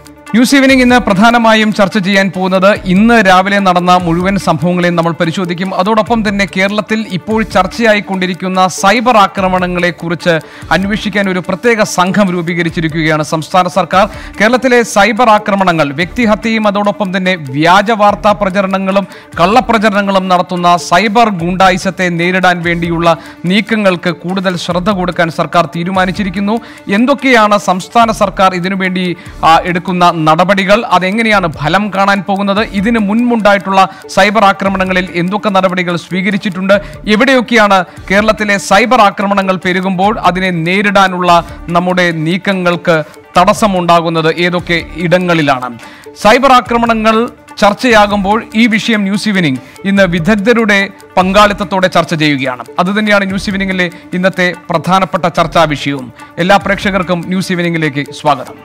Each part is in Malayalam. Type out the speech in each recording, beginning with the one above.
ന്യൂസ് ഈവനിംഗ് ഇന്ന് പ്രധാനമായും ചർച്ച ചെയ്യാൻ പോകുന്നത് ഇന്ന് രാവിലെ നടന്ന മുഴുവൻ സംഭവങ്ങളെയും നമ്മൾ പരിശോധിക്കും അതോടൊപ്പം തന്നെ കേരളത്തിൽ ഇപ്പോൾ ചർച്ചയായിക്കൊണ്ടിരിക്കുന്ന സൈബർ ആക്രമണങ്ങളെ കുറിച്ച് അന്വേഷിക്കാൻ ഒരു പ്രത്യേക സംഘം രൂപീകരിച്ചിരിക്കുകയാണ് സംസ്ഥാന സർക്കാർ കേരളത്തിലെ സൈബർ ആക്രമണങ്ങൾ വ്യക്തിഹത്യയും അതോടൊപ്പം തന്നെ വ്യാജ വാർത്താ പ്രചരണങ്ങളും കള്ളപ്രചരണങ്ങളും നടത്തുന്ന സൈബർ ഗുണ്ടായിസത്തെ നേരിടാൻ വേണ്ടിയുള്ള നീക്കങ്ങൾക്ക് കൂടുതൽ ശ്രദ്ധ കൊടുക്കാൻ സർക്കാർ തീരുമാനിച്ചിരിക്കുന്നു എന്തൊക്കെയാണ് സംസ്ഥാന സർക്കാർ ഇതിനുവേണ്ടി ആ, എടുക്കുന്ന നടപടികൾ അതെങ്ങനെയാണ് ഫലം കാണാൻ പോകുന്നത് ഇതിന് മുൻപുണ്ടായിട്ടുള്ള സൈബർ ആക്രമണങ്ങളിൽ എന്തൊക്കെ നടപടികൾ സ്വീകരിച്ചിട്ടുണ്ട് എവിടെയൊക്കെയാണ് കേരളത്തിലെ സൈബർ ആക്രമണങ്ങൾ പെരുകുമ്പോൾ അതിനെ നേരിടാനുള്ള നമ്മുടെ നീക്കങ്ങൾക്ക് തടസ്സമുണ്ടാകുന്നത് ഏതൊക്കെ ഇടങ്ങളിലാണ് സൈബർ ആക്രമണങ്ങൾ ചർച്ചയാകുമ്പോൾ ഈ വിഷയം ന്യൂസ് ഈവനിംഗ് ഇന്ന് വിദഗ്ധരുടെ പങ്കാളിത്തത്തോടെ ചർച്ച ചെയ്യുകയാണ് അതുതന്നെയാണ് ന്യൂസ് ഈവനിംഗിലെ ഇന്നത്തെ പ്രധാനപ്പെട്ട ചർച്ചാ വിഷയവും എല്ലാ പ്രേക്ഷകർക്കും ന്യൂസ് ഈവനിംഗിലേക്ക് സ്വാഗതം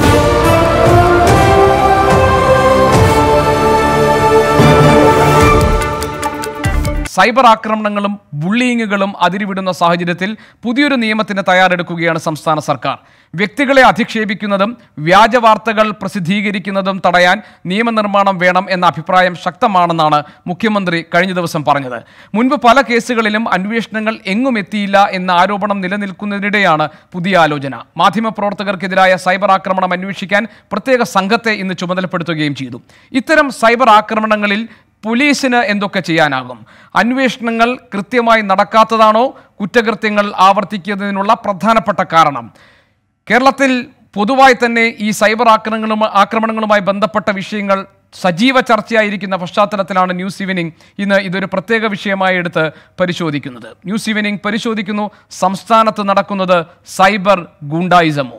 സൈബർ ആക്രമണങ്ങളും ബുള്ളിയിങ്ങുകളും അതിരുവിടുന്ന സാഹചര്യത്തിൽ പുതിയൊരു നിയമത്തിന് തയ്യാറെടുക്കുകയാണ് സംസ്ഥാന സർക്കാർ വ്യക്തികളെ അധിക്ഷേപിക്കുന്നതും വ്യാജ വാർത്തകൾ പ്രസിദ്ധീകരിക്കുന്നതും തടയാൻ നിയമനിർമ്മാണം വേണം എന്ന അഭിപ്രായം ശക്തമാണെന്നാണ് മുഖ്യമന്ത്രി കഴിഞ്ഞ ദിവസം പറഞ്ഞത് മുൻപ് പല കേസുകളിലും അന്വേഷണങ്ങൾ എങ്ങും എത്തിയില്ല എന്ന ആരോപണം നിലനിൽക്കുന്നതിനിടെയാണ് പുതിയ ആലോചന മാധ്യമപ്രവർത്തകർക്കെതിരായ സൈബർ ആക്രമണം അന്വേഷിക്കാൻ പ്രത്യേക സംഘത്തെ ഇന്ന് ചുമതലപ്പെടുത്തുകയും ചെയ്തു ഇത്തരം സൈബർ ആക്രമണങ്ങളിൽ പോലീസിന് എന്തൊക്കെ ചെയ്യാനാകും അന്വേഷണങ്ങൾ കൃത്യമായി നടക്കാത്തതാണോ കുറ്റകൃത്യങ്ങൾ ആവർത്തിക്കുന്നതിനുള്ള പ്രധാനപ്പെട്ട കാരണം കേരളത്തിൽ പൊതുവായി തന്നെ ഈ സൈബർ ആക്രമണങ്ങളും ആക്രമണങ്ങളുമായി ബന്ധപ്പെട്ട വിഷയങ്ങൾ സജീവ ചർച്ചയായിരിക്കുന്ന പശ്ചാത്തലത്തിലാണ് ന്യൂസ് ഈവനിംഗ് ഇന്ന് ഇതൊരു പ്രത്യേക വിഷയമായി എടുത്ത് പരിശോധിക്കുന്നത് ന്യൂസ് ഈവനിംഗ് പരിശോധിക്കുന്നു സംസ്ഥാനത്ത് നടക്കുന്നത് സൈബർ ഗുണ്ടായിസമോ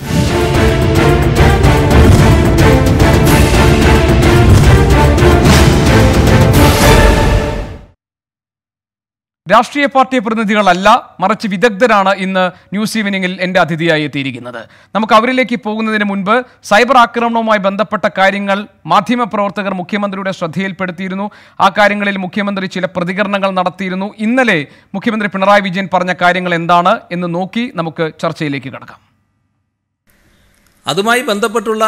രാഷ്ട്രീയ പാർട്ടി പ്രതിനിധികളല്ല മറിച്ച് വിദഗ്ധരാണ് ഇന്ന് ന്യൂസ് ഈവനിങ്ങിൽ എൻ്റെ അതിഥിയായി എത്തിയിരിക്കുന്നത് നമുക്ക് അവരിലേക്ക് പോകുന്നതിന് മുൻപ് സൈബർ ആക്രമണവുമായി ബന്ധപ്പെട്ട കാര്യങ്ങൾ മാധ്യമപ്രവർത്തകർ മുഖ്യമന്ത്രിയുടെ ശ്രദ്ധയിൽപ്പെടുത്തിയിരുന്നു ആ കാര്യങ്ങളിൽ മുഖ്യമന്ത്രി ചില പ്രതികരണങ്ങൾ നടത്തിയിരുന്നു ഇന്നലെ മുഖ്യമന്ത്രി പിണറായി വിജയൻ പറഞ്ഞ കാര്യങ്ങൾ എന്താണ് എന്ന് നോക്കി നമുക്ക് ചർച്ചയിലേക്ക് കടക്കാം അതുമായി ബന്ധപ്പെട്ടുള്ള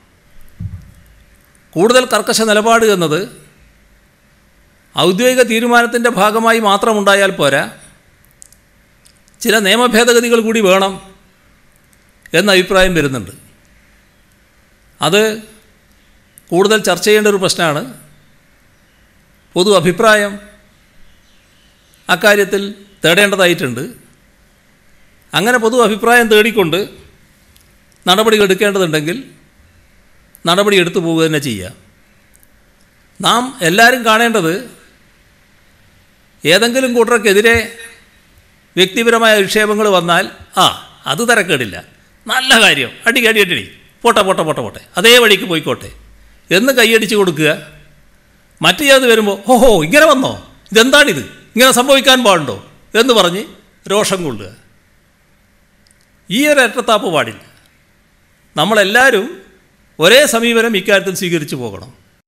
കൂടുതൽ കർക്കശ നിലപാട് എന്നത് ഔദ്യോഗിക തീരുമാനത്തിൻ്റെ ഭാഗമായി മാത്രമുണ്ടായാൽ പോരാ ചില നിയമഭേദഗതികൾ കൂടി വേണം എന്ന അഭിപ്രായം വരുന്നുണ്ട് അത് കൂടുതൽ ചർച്ച ചെയ്യേണ്ട ഒരു പ്രശ്നമാണ് പൊതു അഭിപ്രായം അക്കാര്യത്തിൽ തേടേണ്ടതായിട്ടുണ്ട് അങ്ങനെ പൊതു അഭിപ്രായം തേടിക്കൊണ്ട് നടപടികൾ എടുക്കേണ്ടതുണ്ടെങ്കിൽ നടപടി എടുത്തു പോവുക തന്നെ ചെയ്യുക നാം എല്ലാവരും കാണേണ്ടത് ഏതെങ്കിലും കൂട്ടർക്കെതിരെ വ്യക്തിപരമായ വിക്ഷേപങ്ങൾ വന്നാൽ ആ അത് തരക്കേടില്ല നല്ല കാര്യം അടിക്ക് അടി അടി പോട്ടെ പോട്ടെ പോട്ടെ പോട്ടെ അതേ വഴിക്ക് പോയിക്കോട്ടെ എന്ന് കൈയടിച്ച് കൊടുക്കുക മറ്റു ചെയ്ത് വരുമ്പോൾ ഓഹോ ഇങ്ങനെ വന്നോ ഇതെന്താണിത് ഇങ്ങനെ സംഭവിക്കാൻ പാടുണ്ടോ എന്ന് പറഞ്ഞ് രോഷം കൊള്ളുക ഈ ഒരു ഇരട്ടത്താപ്പ് പാടില്ല നമ്മളെല്ലാവരും ഒരേ സമീപനം ഇക്കാര്യത്തിൽ സ്വീകരിച്ചു പോകണം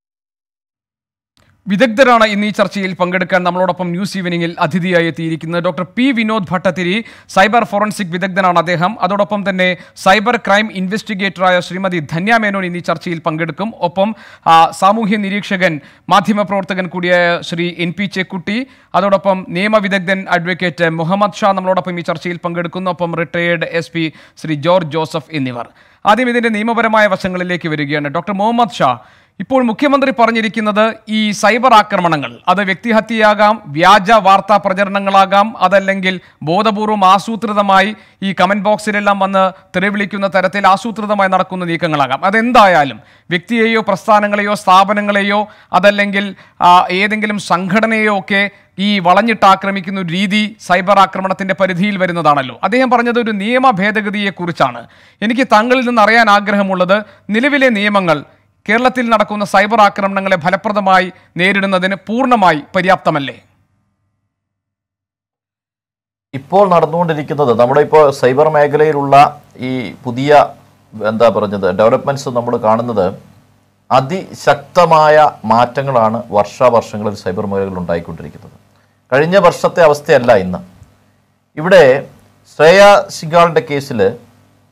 വിദഗ്ധരാണ് ഇന്ന് ഈ ചർച്ചയിൽ പങ്കെടുക്കാൻ നമ്മളോടൊപ്പം ന്യൂസ് ഈവനിങ്ങിൽ അതിഥിയായി എത്തിയിരിക്കുന്നത് doctor P Vinod Bhattathiri cyber forensic വിദഗ്ധനാണ് അദ്ദേഹം അതോടൊപ്പം തന്നെ സൈബർ ക്രൈം ഇൻവെസ്റ്റിഗേറ്ററായ ശ്രീമതി ധന്യ മേനോൻ ഇന്ന് ഈ ചർച്ചയിൽ പങ്കെടുക്കും ഒപ്പം ആ, സാമൂഹ്യ നിരീക്ഷകൻ മാധ്യമപ്രവർത്തകൻ കൂടിയായ ശ്രീ എൻ പി ചെക്കുട്ടി അതോടൊപ്പം നിയമവിദഗ്ധൻ അഡ്വക്കേറ്റ് മുഹമ്മദ് ഷാ നമ്മളോടൊപ്പം ഈ ചർച്ചയിൽ പങ്കെടുക്കുന്നു ഒപ്പം retired S P Shri George Joseph എന്നിവർ ആദ്യം ഇതിന്റെ നിയമപരമായ വശങ്ങളിലേക്ക് വരികയാണ് ഡോക്ടർ മുഹമ്മദ് ഷാ ഇപ്പോൾ മുഖ്യമന്ത്രി പറഞ്ഞിരിക്കുന്നത് ഈ സൈബർ ആക്രമണങ്ങൾ അത് വ്യക്തിഹത്യയാകാം വ്യാജ വാർത്താ പ്രചരണങ്ങളാകാം അതല്ലെങ്കിൽ ബോധപൂർവം ആസൂത്രിതമായി ഈ കമന്റ് ബോക്സിലെല്ലാം വന്ന് തെറിവിളിക്കുന്ന തരത്തിൽ ആസൂത്രിതമായി നടക്കുന്ന നീക്കങ്ങളാകാം അതെന്തായാലും വ്യക്തിയെയോ പ്രസ്ഥാനങ്ങളെയോ സ്ഥാപനങ്ങളെയോ അതല്ലെങ്കിൽ ആ, ഏതെങ്കിലും സംഘടനയെയോ ഒക്കെ ഈ വളഞ്ഞിട്ട് ആക്രമിക്കുന്ന ഒരു രീതി സൈബർ ആക്രമണത്തിന്റെ പരിധിയിൽ വരുന്നതാണല്ലോ അദ്ദേഹം പറഞ്ഞത് ഒരു നിയമ ഭേദഗതിയെ കുറിച്ചാണ് എനിക്ക് താങ്കളിൽ നിന്ന് അറിയാൻ ആഗ്രഹമുള്ളത് നിലവിലെ നിയമങ്ങൾ കേരളത്തിൽ നടക്കുന്ന സൈബർ ആക്രമണങ്ങളെ ഫലപ്രദമായി നേരിടുന്നതിന് പൂർണ്ണമായി പര്യാപ്തമല്ലേ ഇപ്പോൾ നടന്നുകൊണ്ടിരിക്കുന്നത് നമ്മുടെ ഇപ്പോൾ സൈബർ മേഖലയിലുള്ള ഈ പുതിയ എന്താ പറഞ്ഞത് ഡെവലപ്മെന്റ്സ് നമ്മൾ കാണുന്നത് അതിശക്തമായ മാറ്റങ്ങളാണ് വർഷാവർഷങ്ങളിൽ സൈബർ മേഖലയിൽ ഉണ്ടായിക്കൊണ്ടിരിക്കുന്നത് കഴിഞ്ഞ വർഷത്തെ അവസ്ഥയല്ല ഇന്ന് ഇവിടെ ശ്രേയ സിംഗാളിൻ്റെ കേസിൽ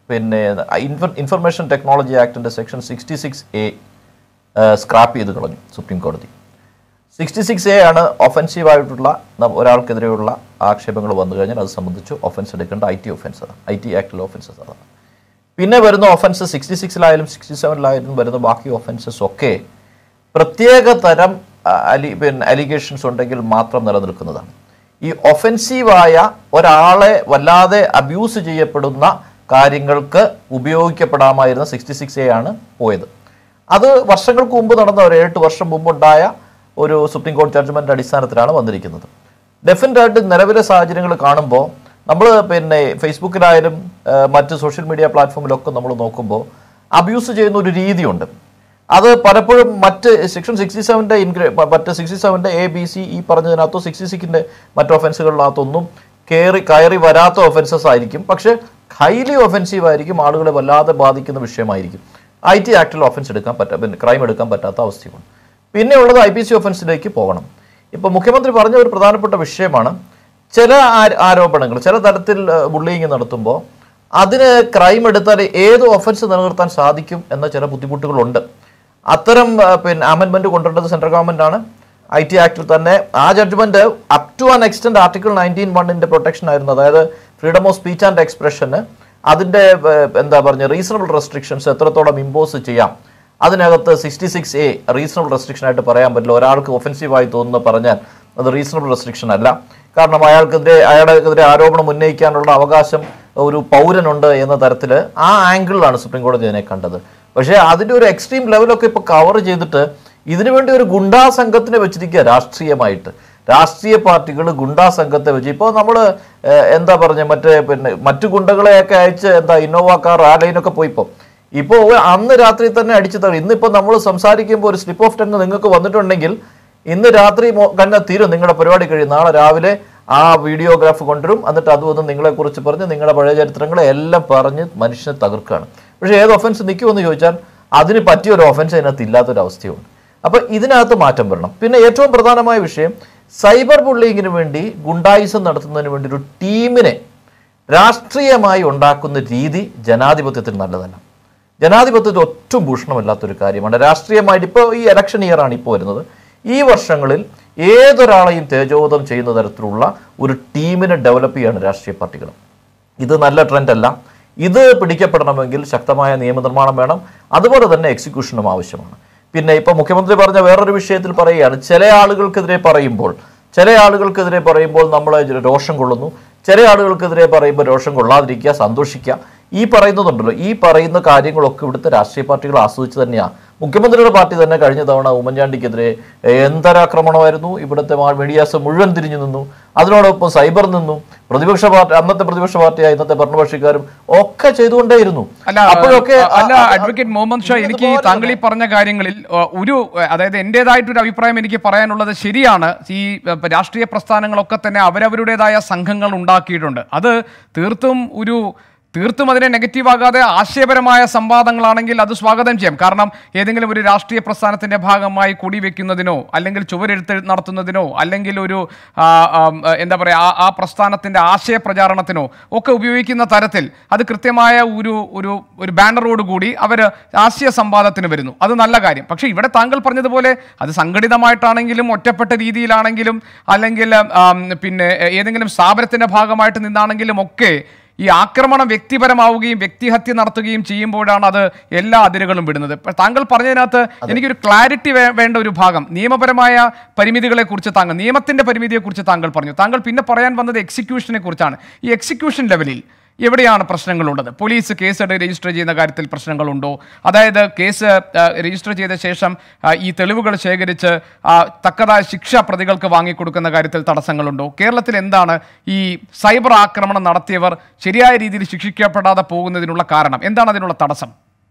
പിന്നെ ഇൻഫർമേഷൻ ടെക്നോളജി ആക്ടിൻ്റെ section sixty six A scrap ചെയ്ത് കളഞ്ഞു സുപ്രീം കോടതി സിക്സ്റ്റി സിക്സ് എ ആണ് ഒഫൻസീവ് ആയിട്ടുള്ള ന- ഒരാൾക്കെതിരെയുള്ള ആക്ഷേപങ്ങൾ വന്നു കഴിഞ്ഞാൽ അത് സംബന്ധിച്ച് ഒഫൻസ് എടുക്കേണ്ട ഐ ടി ഒഫൻസ് ആണ് ഐ ടി ആക്ടിലെ ഒഫൻസസ് അതാണ് പിന്നെ വരുന്ന ഒഫൻസ് സിക്സ്റ്റി സിക്സിലായാലും സിക്സ്റ്റി സെവനിലായാലും വരുന്ന ബാക്കി ഒഫൻസസ് ഒക്കെ പ്രത്യേക തരം ആ, അലി പിന്നെ അലിഗേഷൻസ് ഉണ്ടെങ്കിൽ മാത്രം നിലനിൽക്കുന്നതാണ് ഈ ഒഫൻസീവായ ഒരാളെ വല്ലാതെ അബ്യൂസ് ചെയ്യപ്പെടുന്ന കാര്യങ്ങൾക്ക് ഉപയോഗിക്കപ്പെടാമായിരുന്ന സിക്സ്റ്റി സിക്സ് എ ആണ് പോയത് അത് വർഷങ്ങൾക്ക് മുമ്പ് നടന്ന ഒരു എട്ട് വർഷം മുമ്പുണ്ടായ ഒരു സുപ്രീം കോടതി ജഡ്ജ്മെന്റ് അടിസ്ഥാനത്തിലാണ് വന്നിരിക്കുന്നത് ഡെഫിനറ്റ് ആയിട്ട് നിലവിലെ സാഹചര്യങ്ങൾ കാണുമ്പോൾ നമ്മൾ പിന്നെ ഫേസ്ബുക്കിലായാലും ആ, മറ്റ് സോഷ്യൽ മീഡിയ പ്ലാറ്റ്ഫോമിലൊക്കെ നമ്മൾ നോക്കുമ്പോൾ അബ്യൂസ് ചെയ്യുന്ന ഒരു രീതിയുണ്ട് അത് പലപ്പോഴും മറ്റ് സെക്ഷൻ സിക്സ്റ്റി സെവൻ്റെ ഇൻഗ്ര മറ്റ് സിക്സ്റ്റി സെവൻ്റെ എ ബി സി ഈ പറഞ്ഞതിനകത്തോ സിക്സ്റ്റി സിക്സിൻ്റെ മറ്റ് ഒഫൻസുകളിനകത്തൊന്നും കയറി കയറി വരാത്ത ഒഫൻസസ് ആയിരിക്കും പക്ഷേ ഹൈലി ഒഫൻസീവ് ആയിരിക്കും ആളുകളെ വല്ലാതെ ബാധിക്കുന്ന വിഷയമായിരിക്കും ഐ ടി ആക്ടിൽ ഒഫൻസ് എടുക്കാൻ പറ്റാ പിന്നെ ക്രൈം എടുക്കാൻ പറ്റാത്ത അവസ്ഥയുണ്ട് പിന്നെ ഉള്ളത് ഐ പി സി ഒഫൻസിലേക്ക് പോകണം ഇപ്പോൾ മുഖ്യമന്ത്രി പറഞ്ഞ ഒരു പ്രധാനപ്പെട്ട വിഷയമാണ് ചില ആ- ആരോപണങ്ങൾ ചില തരത്തിൽ ബുള്ളിങ് നടത്തുമ്പോൾ അതിന് ക്രൈം എടുത്താൽ ഏത് ഒഫൻസ് നിലനിർത്താൻ സാധിക്കും എന്ന ചില ബുദ്ധിമുട്ടുകളുണ്ട് അത്തരം ആ, പിന്നെ അമെൻമെന്റ് കൊണ്ടുവരേണ്ടത് സെൻട്രൽ ഗവൺമെന്റ് ആണ് ഐ ടി ആക്ടിൽ തന്നെ ആ judgement up to an extend article nineteen വണ്ണിന്റെ പ്രൊട്ടക്ഷൻ ആയിരുന്നു അതായത് ഫ്രീഡം ഓഫ് സ്പീച്ച് ആൻഡ് എക്സ്പ്രഷന് അതിന്റെ ഏർ, എന്താ പറഞ്ഞ റീസണബിൾ റെസ്ട്രിക്ഷൻസ് എത്രത്തോളം ഇമ്പോസ് ചെയ്യാം അതിനകത്ത് sixty six A reasonable restriction ആയിട്ട് പറയാൻ പറ്റില്ല ഒരാൾക്ക് ഒഫൻസീവായി തോന്നുന്നു പറഞ്ഞാൽ അത് റീസണബിൾ റെസ്ട്രിക്ഷൻ അല്ല കാരണം അയാൾക്കെതിരെ അയാൾക്കെതിരെ ആരോപണം ഉന്നയിക്കാനുള്ള അവകാശം ഒരു പൗരനുണ്ട് എന്ന തരത്തിൽ ആ ആംഗിളിലാണ് സുപ്രീം കോടതി അതിനെ കണ്ടത് പക്ഷേ അതിൻ്റെ ഒരു എക്സ്ട്രീം ലെവലൊക്കെ ഇപ്പോൾ കവർ ചെയ്തിട്ട് ഇതിനു വേണ്ടി ഒരു ഗുണ്ടാ സംഘത്തിനെ വെച്ചിരിക്കുക രാഷ്ട്രീയമായിട്ട് രാഷ്ട്രീയ പാർട്ടികൾ ഗുണ്ടാ സംഘത്തെ വെച്ച് ഇപ്പോൾ നമ്മൾ എന്താ പറഞ്ഞ മറ്റേ പിന്നെ മറ്റു ഗുണ്ടകളെയൊക്കെ അയച്ച് എന്താ ഇന്നോവ കാർ ആ ലൈനൊക്കെ പോയിപ്പോൾ ഇപ്പോൾ അന്ന് രാത്രി തന്നെ അടിച്ചു തള്ളി ഇന്നിപ്പോൾ നമ്മൾ സംസാരിക്കുമ്പോൾ ഒരു സ്ലിപ്പ് ഓഫ് ടങ് നിങ്ങൾക്ക് വന്നിട്ടുണ്ടെങ്കിൽ ഇന്ന് രാത്രി മോ- തന്നെ തീരും നിങ്ങളുടെ പരിപാടി കഴിയും നാളെ രാവിലെ ആ വീഡിയോഗ്രാഫ് കൊണ്ടുവരും എന്നിട്ട് അതും ഇതും നിങ്ങളെക്കുറിച്ച് പറഞ്ഞ് നിങ്ങളുടെ പഴയ ചരിത്രങ്ങളെ എല്ലാം പറഞ്ഞ് മനുഷ്യനെ തകർക്കുകയാണ് പക്ഷേ ഏത് ഒഫൻസ് നിൽക്കുമെന്ന് ചോദിച്ചാൽ അതിന് പറ്റിയ ഒരു ഒഫൻസ് അതിനകത്ത് ഇല്ലാത്തൊരവസ്ഥയുണ്ട് അപ്പോൾ ഇതിനകത്ത് മാറ്റം വരണം പിന്നെ ഏറ്റവും പ്രധാനമായ വിഷയം സൈബർ ബുള്ളിങ്ങിന് വേണ്ടി ഗുണ്ടായിസം നടത്തുന്നതിന് വേണ്ടി ഒരു ടീമിനെ രാഷ്ട്രീയമായി ഉണ്ടാക്കുന്ന രീതി ജനാധിപത്യത്തിന് നല്ലതല്ല ജനാധിപത്യത്തിൽ ഒട്ടും ഭൂഷണമല്ലാത്തൊരു കാര്യമാണ് രാഷ്ട്രീയമായിട്ട് ഇപ്പോൾ ഈ ഇലക്ഷൻ ഇയറാണ് ഇപ്പോൾ വരുന്നത് ഈ വർഷങ്ങളിൽ ഏതൊരാളെയും തേജോവധം ചെയ്യുന്ന തരത്തിലുള്ള ഒരു ടീമിനെ ഡെവലപ്പ് ചെയ്യാണ് രാഷ്ട്രീയ പാർട്ടികൾ ഇത് നല്ല ട്രെൻഡ് അല്ല ഇത് പിടിക്കപ്പെടണമെങ്കിൽ ശക്തമായ നിയമനിർമ്മാണം വേണം അതുപോലെ തന്നെ എക്സിക്യൂഷനും ആവശ്യമാണ് പിന്നെ ഇപ്പോൾ മുഖ്യമന്ത്രി പറഞ്ഞ വേറൊരു വിഷയത്തിൽ പറയുകയാണ് ചില ആളുകൾക്കെതിരെ പറയുമ്പോൾ ചില ആളുകൾക്കെതിരെ പറയുമ്പോൾ നമ്മൾ രോഷം കൊള്ളുന്നു ചില ആളുകൾക്കെതിരെ പറയുമ്പോൾ രോഷം കൊള്ളാതിരിക്കുക സന്തോഷിക്കുക ഈ പറയുന്നതുണ്ടല്ലോ ഈ പറയുന്ന കാര്യങ്ങളൊക്കെ ഇവിടുത്തെ രാഷ്ട്രീയ പാർട്ടികൾ ആസ്വദിച്ച് തന്നെയാണ് മുഖ്യമന്ത്രിയുടെ പാർട്ടി തന്നെ കഴിഞ്ഞ തവണ ഉമ്മൻചാണ്ടിക്കെതിരെ എന്തരാക്രമണമായിരുന്നു ഇവിടുത്തെ മാ- മീഡിയാസ് മുഴുവൻ തിരിഞ്ഞു നിന്നു അതിനോടൊപ്പം സൈബർ നിന്നു പ്രതിപക്ഷ പാർട്ടി അന്നത്തെ പ്രതിപക്ഷ പാർട്ടിയായ ഇന്നത്തെ ഭരണപക്ഷക്കാരും ഒക്കെ ചെയ്തുകൊണ്ടേയിരുന്നു അല്ല അപ്പോഴൊക്കെ അല്ല ആ- ആ- അഡ്വക്കേറ്റ് മുഹമ്മദ് ഷാ എനിക്ക് ഇതുപോലെ താങ്കൾ ഈ പറഞ്ഞ കാര്യങ്ങളിൽ ആ, ഒരു ആ, അതായത് എന്റേതായിട്ടൊരു അഭിപ്രായം എനിക്ക് പറയാനുള്ളത് ശരിയാണ് ഈ ആ, രാഷ്ട്രീയ പ്രസ്ഥാനങ്ങളൊക്കെ തന്നെ അവരവരുടേതായ സംഘങ്ങൾ ഉണ്ടാക്കിയിട്ടുണ്ട് അത് തീർത്തും ഒരു തീർത്തും അതിനെ നെഗറ്റീവ് ആകാതെ ആശയപരമായ സംവാദങ്ങളാണെങ്കിൽ അത് സ്വാഗതം ചെയ്യാം കാരണം ഏതെങ്കിലും ഒരു രാഷ്ട്രീയ പ്രസ്ഥാനത്തിന്റെ ഭാഗമായി കൊടി വെക്കുന്നതിനോ അല്ലെങ്കിൽ ചുവരെഴുത്ത് നടത്തുന്നതിനോ അല്ലെങ്കിൽ ഒരു ആ, ആ, എന്താ പറയുക ആ ആ പ്രസ്ഥാനത്തിന്റെ ആശയ പ്രചാരണത്തിനോ ഒക്കെ ഉപയോഗിക്കുന്ന തരത്തിൽ അത് കൃത്യമായ ഒരു ഒരു ഒരു ബാനറോട് കൂടി അവർ ആശയ സംവാദത്തിന് വരുന്നു അത് നല്ല കാര്യം പക്ഷേ ഇവിടെ താങ്കൾ പറഞ്ഞതുപോലെ അത് സംഘടിതമായിട്ടാണെങ്കിലും ഒറ്റപ്പെട്ട രീതിയിലാണെങ്കിലും അല്ലെങ്കിൽ ആം, പിന്നെ ഏതെങ്കിലും സ്ഥാപനത്തിന്റെ ഭാഗമായിട്ട് നിന്നാണെങ്കിലും ഒക്കെ ഈ ആക്രമണം വ്യക്തിപരമാവുകയും വ്യക്തിഹത്യ നടത്തുകയും ചെയ്യുമ്പോഴാണ് അത് എല്ലാ അതിരുകളും വിടുന്നത് ഇപ്പൊ താങ്കൾ പറഞ്ഞതിനകത്ത് എനിക്കൊരു ക്ലാരിറ്റി വേണ്ട ഒരു ഭാഗം നിയമപരമായ പരിമിതികളെ കുറിച്ച് താങ്കൾ നിയമത്തിന്റെ പരിമിതിയെ കുറിച്ച് താങ്കൾ പറഞ്ഞു താങ്കൾ പിന്നെ പറയാൻ വന്നത് എക്സിക്യൂഷനെ കുറിച്ചാണ് ഈ എക്സിക്യൂഷൻ ലെവലിൽ എവിടെയാണ് പ്രശ്നങ്ങളുള്ളത് പോലീസ് കേസ് രജിസ്റ്റർ ചെയ്യുന്ന കാര്യത്തിൽ പ്രശ്നങ്ങളുണ്ടോ അതായത് കേസ് ആ, രജിസ്റ്റർ ചെയ്ത ശേഷം ആ, ഈ തെളിവുകൾ ശേഖരിച്ച് ആ, തക്കതായ ശിക്ഷ പ്രതികൾക്ക് വാങ്ങിക്കൊടുക്കുന്ന കാര്യത്തിൽ തടസ്സങ്ങളുണ്ടോ കേരളത്തിൽ എന്താണ് ഈ സൈബർ ആക്രമണം നടത്തിയവർ ശരിയായ രീതിയിൽ ശിക്ഷിക്കപ്പെടാതെ പോകുന്നതിനുള്ള കാരണം എന്താണ് അതിനുള്ള തടസ്സം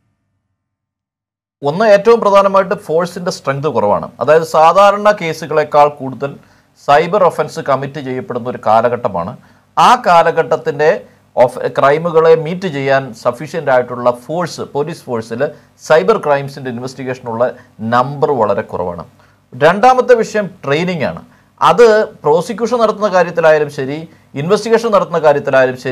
ഒന്ന് ഏറ്റവും പ്രധാനമായിട്ട് ഫോഴ്സിന്റെ സ്ട്രെങ്ത് കുറവാണ് അതായത് സാധാരണ കേസുകളെക്കാൾ കൂടുതൽ സൈബർ ഒഫൻസ് കമ്മിറ്റ് ചെയ്യപ്പെടുന്ന ഒരു കാലഘട്ടമാണ് ആ കാലഘട്ടത്തിന്റെ ഓഫ് ക്രൈമുകളെ മീറ്റ് ചെയ്യാൻ സഫീഷ്യൻ്റ് ആയിട്ടുള്ള ഫോഴ്സ് പോലീസ് ഫോഴ്സിൽ സൈബർ ക്രൈംസിന്റെ ഇൻവെസ്റ്റിഗേഷനുള്ള നമ്പർ വളരെ കുറവാണ് രണ്ടാമത്തെ വിഷയം ട്രെയിനിങ് ആണ് അത് പ്രോസിക്യൂഷൻ നടത്തുന്ന കാര്യത്തിലായാലും ശരി ഇൻവെസ്റ്റിഗേഷൻ നടത്തുന്ന കാര്യത്തിലായാലും ശരി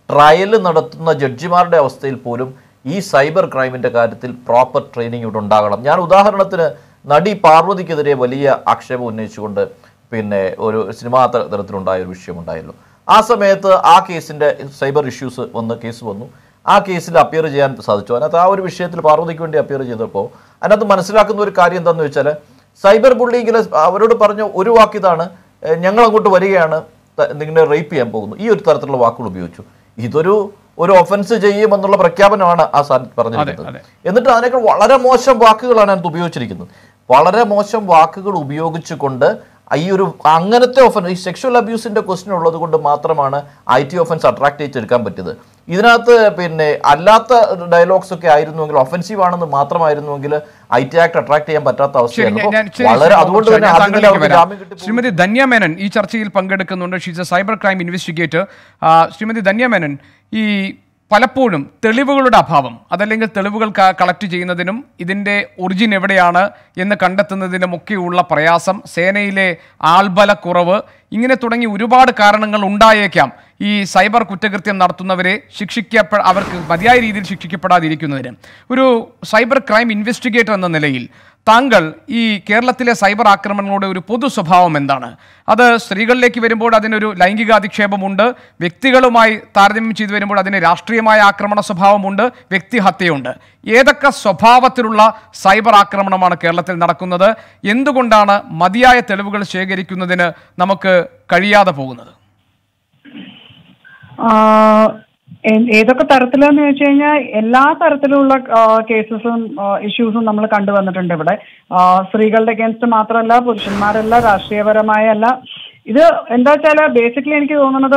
ട്രയൽ നടത്തുന്ന ജഡ്ജിമാരുടെ അവസ്ഥയിൽ പോലും ഈ സൈബർ ക്രൈമിന്റെ കാര്യത്തിൽ പ്രോപ്പർ ട്രെയിനിങ് ഇവിടെ ഉണ്ടാകണം ഞാൻ ഉദാഹരണത്തിന് നടി പാർവതിക്കെതിരെ വലിയ ആക്ഷേപം ഉന്നയിച്ചുകൊണ്ട് പിന്നെ ഒരു സിനിമാ ത- തലത്തിലുണ്ടായ ഒരു വിഷയമുണ്ടായല്ലോ ആ സമയത്ത് ആ കേസിന്റെ സൈബർ ഇഷ്യൂസ് വന്ന് കേസ് വന്നു ആ കേസിൽ അപ്പിയർ ചെയ്യാൻ സാധിച്ചു അതിനകത്ത് ആ ഒരു വിഷയത്തിൽ പാർവതിക്ക് വേണ്ടി അപ്പിയർ ചെയ്തപ്പോൾ അതിനകത്ത് മനസ്സിലാക്കുന്ന ഒരു കാര്യം എന്താണെന്ന് വെച്ചാൽ സൈബർ ബുള്ളിങ്ങിൽ അവരോട് പറഞ്ഞ ഒരു വാക്കിതാണ് "ഏഹ് ഞങ്ങൾ അങ്ങോട്ട് വരികയാണ് ത- നിങ്ങളെ റേപ്പ് ചെയ്യാൻ പോകുന്നു ഈ ഒരു തരത്തിലുള്ള വാക്കുകൾ ഉപയോഗിച്ചു ഇതൊരു ഒരു ഒഫൻസ് ചെയ്യുമെന്നുള്ള പ്രഖ്യാപനമാണ് ആ സാൻ പറഞ്ഞിരിക്കുന്നത് അതെ. എന്നിട്ട് അതിനേക്കാൾ വളരെ മോശം വാക്കുകളാണ് അതിനകത്ത് ഉപയോഗിച്ചിരിക്കുന്നത് വളരെ മോശം വാക്കുകൾ ഉപയോഗിച്ചുകൊണ്ട് ഈ ഒരു അങ്ങനത്തെ ഒഫൻസ് ഈ സെക്ഷൽ അബ്യൂസിന്റെ ക്വസ്റ്റ്യൻ ഉള്ളത് കൊണ്ട് മാത്രമാണ് ഐ ടി ഒഫൻസ് അട്രാക്ട് ചെയ്തെടുക്കാൻ പറ്റിയത് ഇതിനകത്ത് പിന്നെ അല്ലാത്ത ഡയലോഗ്സ് ഒക്കെ ആയിരുന്നുവെങ്കിൽ ഒഫൻസീവ് ആണെന്ന് മാത്രമായിരുന്നുവെങ്കിൽ ഐ ടി ആക്ട് അട്രാക്ട് ചെയ്യാൻ പറ്റാത്ത ശരി ഞാൻ- ഞാൻ അവസ്ഥയാണ് ശരി, വളരെ ശരി, അതുകൊണ്ട് ശരി, തന്നെ ഞാൻ ആദ്യം തന്നെ താങ്കളിലേക്ക് അവർക്ക് വരാം. ജാമ്യം കിട്ടി ശ്രീമതി ധന്യ മേനൻ ഈ ചർച്ചയിൽ പങ്കെടുക്കുന്നുണ്ട് she's a cyber crime investigator Shrimati Dhanya Menon ഈ പലപ്പോഴും തെളിവുകളുടെ അഭാവം അതല്ലെങ്കിൽ തെളിവുകൾ കളക്ട് ചെയ്യുന്നതിനും ഇതിൻ്റെ ഒറിജിൻ എവിടെയാണ് എന്ന് കണ്ടെത്തുന്നതിനുമൊക്കെയുള്ള പ്രയാസം സേനയിലെ ആൾബലക്കുറവ് ഇങ്ങനെ തുടങ്ങി ഒരുപാട് കാരണങ്ങൾ ഉണ്ടായേക്കാം ഈ സൈബർ കുറ്റകൃത്യം നടത്തുന്നവരെ ശിക്ഷിക്കപ്പെ അവർക്ക് മതിയായ രീതിയിൽ ശിക്ഷിക്കപ്പെടാതിരിക്കുന്നതിന് ഒരു സൈബർ ക്രൈം ഇൻവെസ്റ്റിഗേറ്റർ എന്ന നിലയിൽ താങ്കൾ ഈ കേരളത്തിലെ സൈബർ ആക്രമണങ്ങളുടെ ഒരു പൊതു സ്വഭാവം എന്താണ് അത് സ്ത്രീകളിലേക്ക് വരുമ്പോൾ അതിനൊരു ലൈംഗികാധിക്ഷേപമുണ്ട് വ്യക്തികളുമായി താരതമ്യം ചെയ്തു വരുമ്പോൾ അതിന് രാഷ്ട്രീയമായ ആക്രമണ സ്വഭാവമുണ്ട് വ്യക്തിഹത്യയുണ്ട് ഏതൊക്കെ സ്വഭാവത്തിലുള്ള സൈബർ ആക്രമണമാണ് കേരളത്തിൽ നടക്കുന്നത് എന്തുകൊണ്ടാണ് മതിയായ തെളിവുകൾ ശേഖരിക്കുന്നതിന് നമുക്ക് കഴിയാതെ പോകുന്നത് ആഹ് എ- ഏതൊക്കെ തരത്തിലെന്ന് ചോദിച്ചു കഴിഞ്ഞാൽ എല്ലാ തരത്തിലുള്ള കേസസും ഇഷ്യൂസും നമ്മൾ കണ്ടുവന്നിട്ടുണ്ട് ഇവിടെ ആഹ് സ്ത്രീകളുടെ അഗേൻസ്റ്റ് മാത്രമല്ല പുരുഷന്മാരല്ല രാഷ്ട്രീയപരമായ അല്ല ഇത് എന്താ വെച്ചാല് ബേസിക്കലി എനിക്ക് തോന്നുന്നത്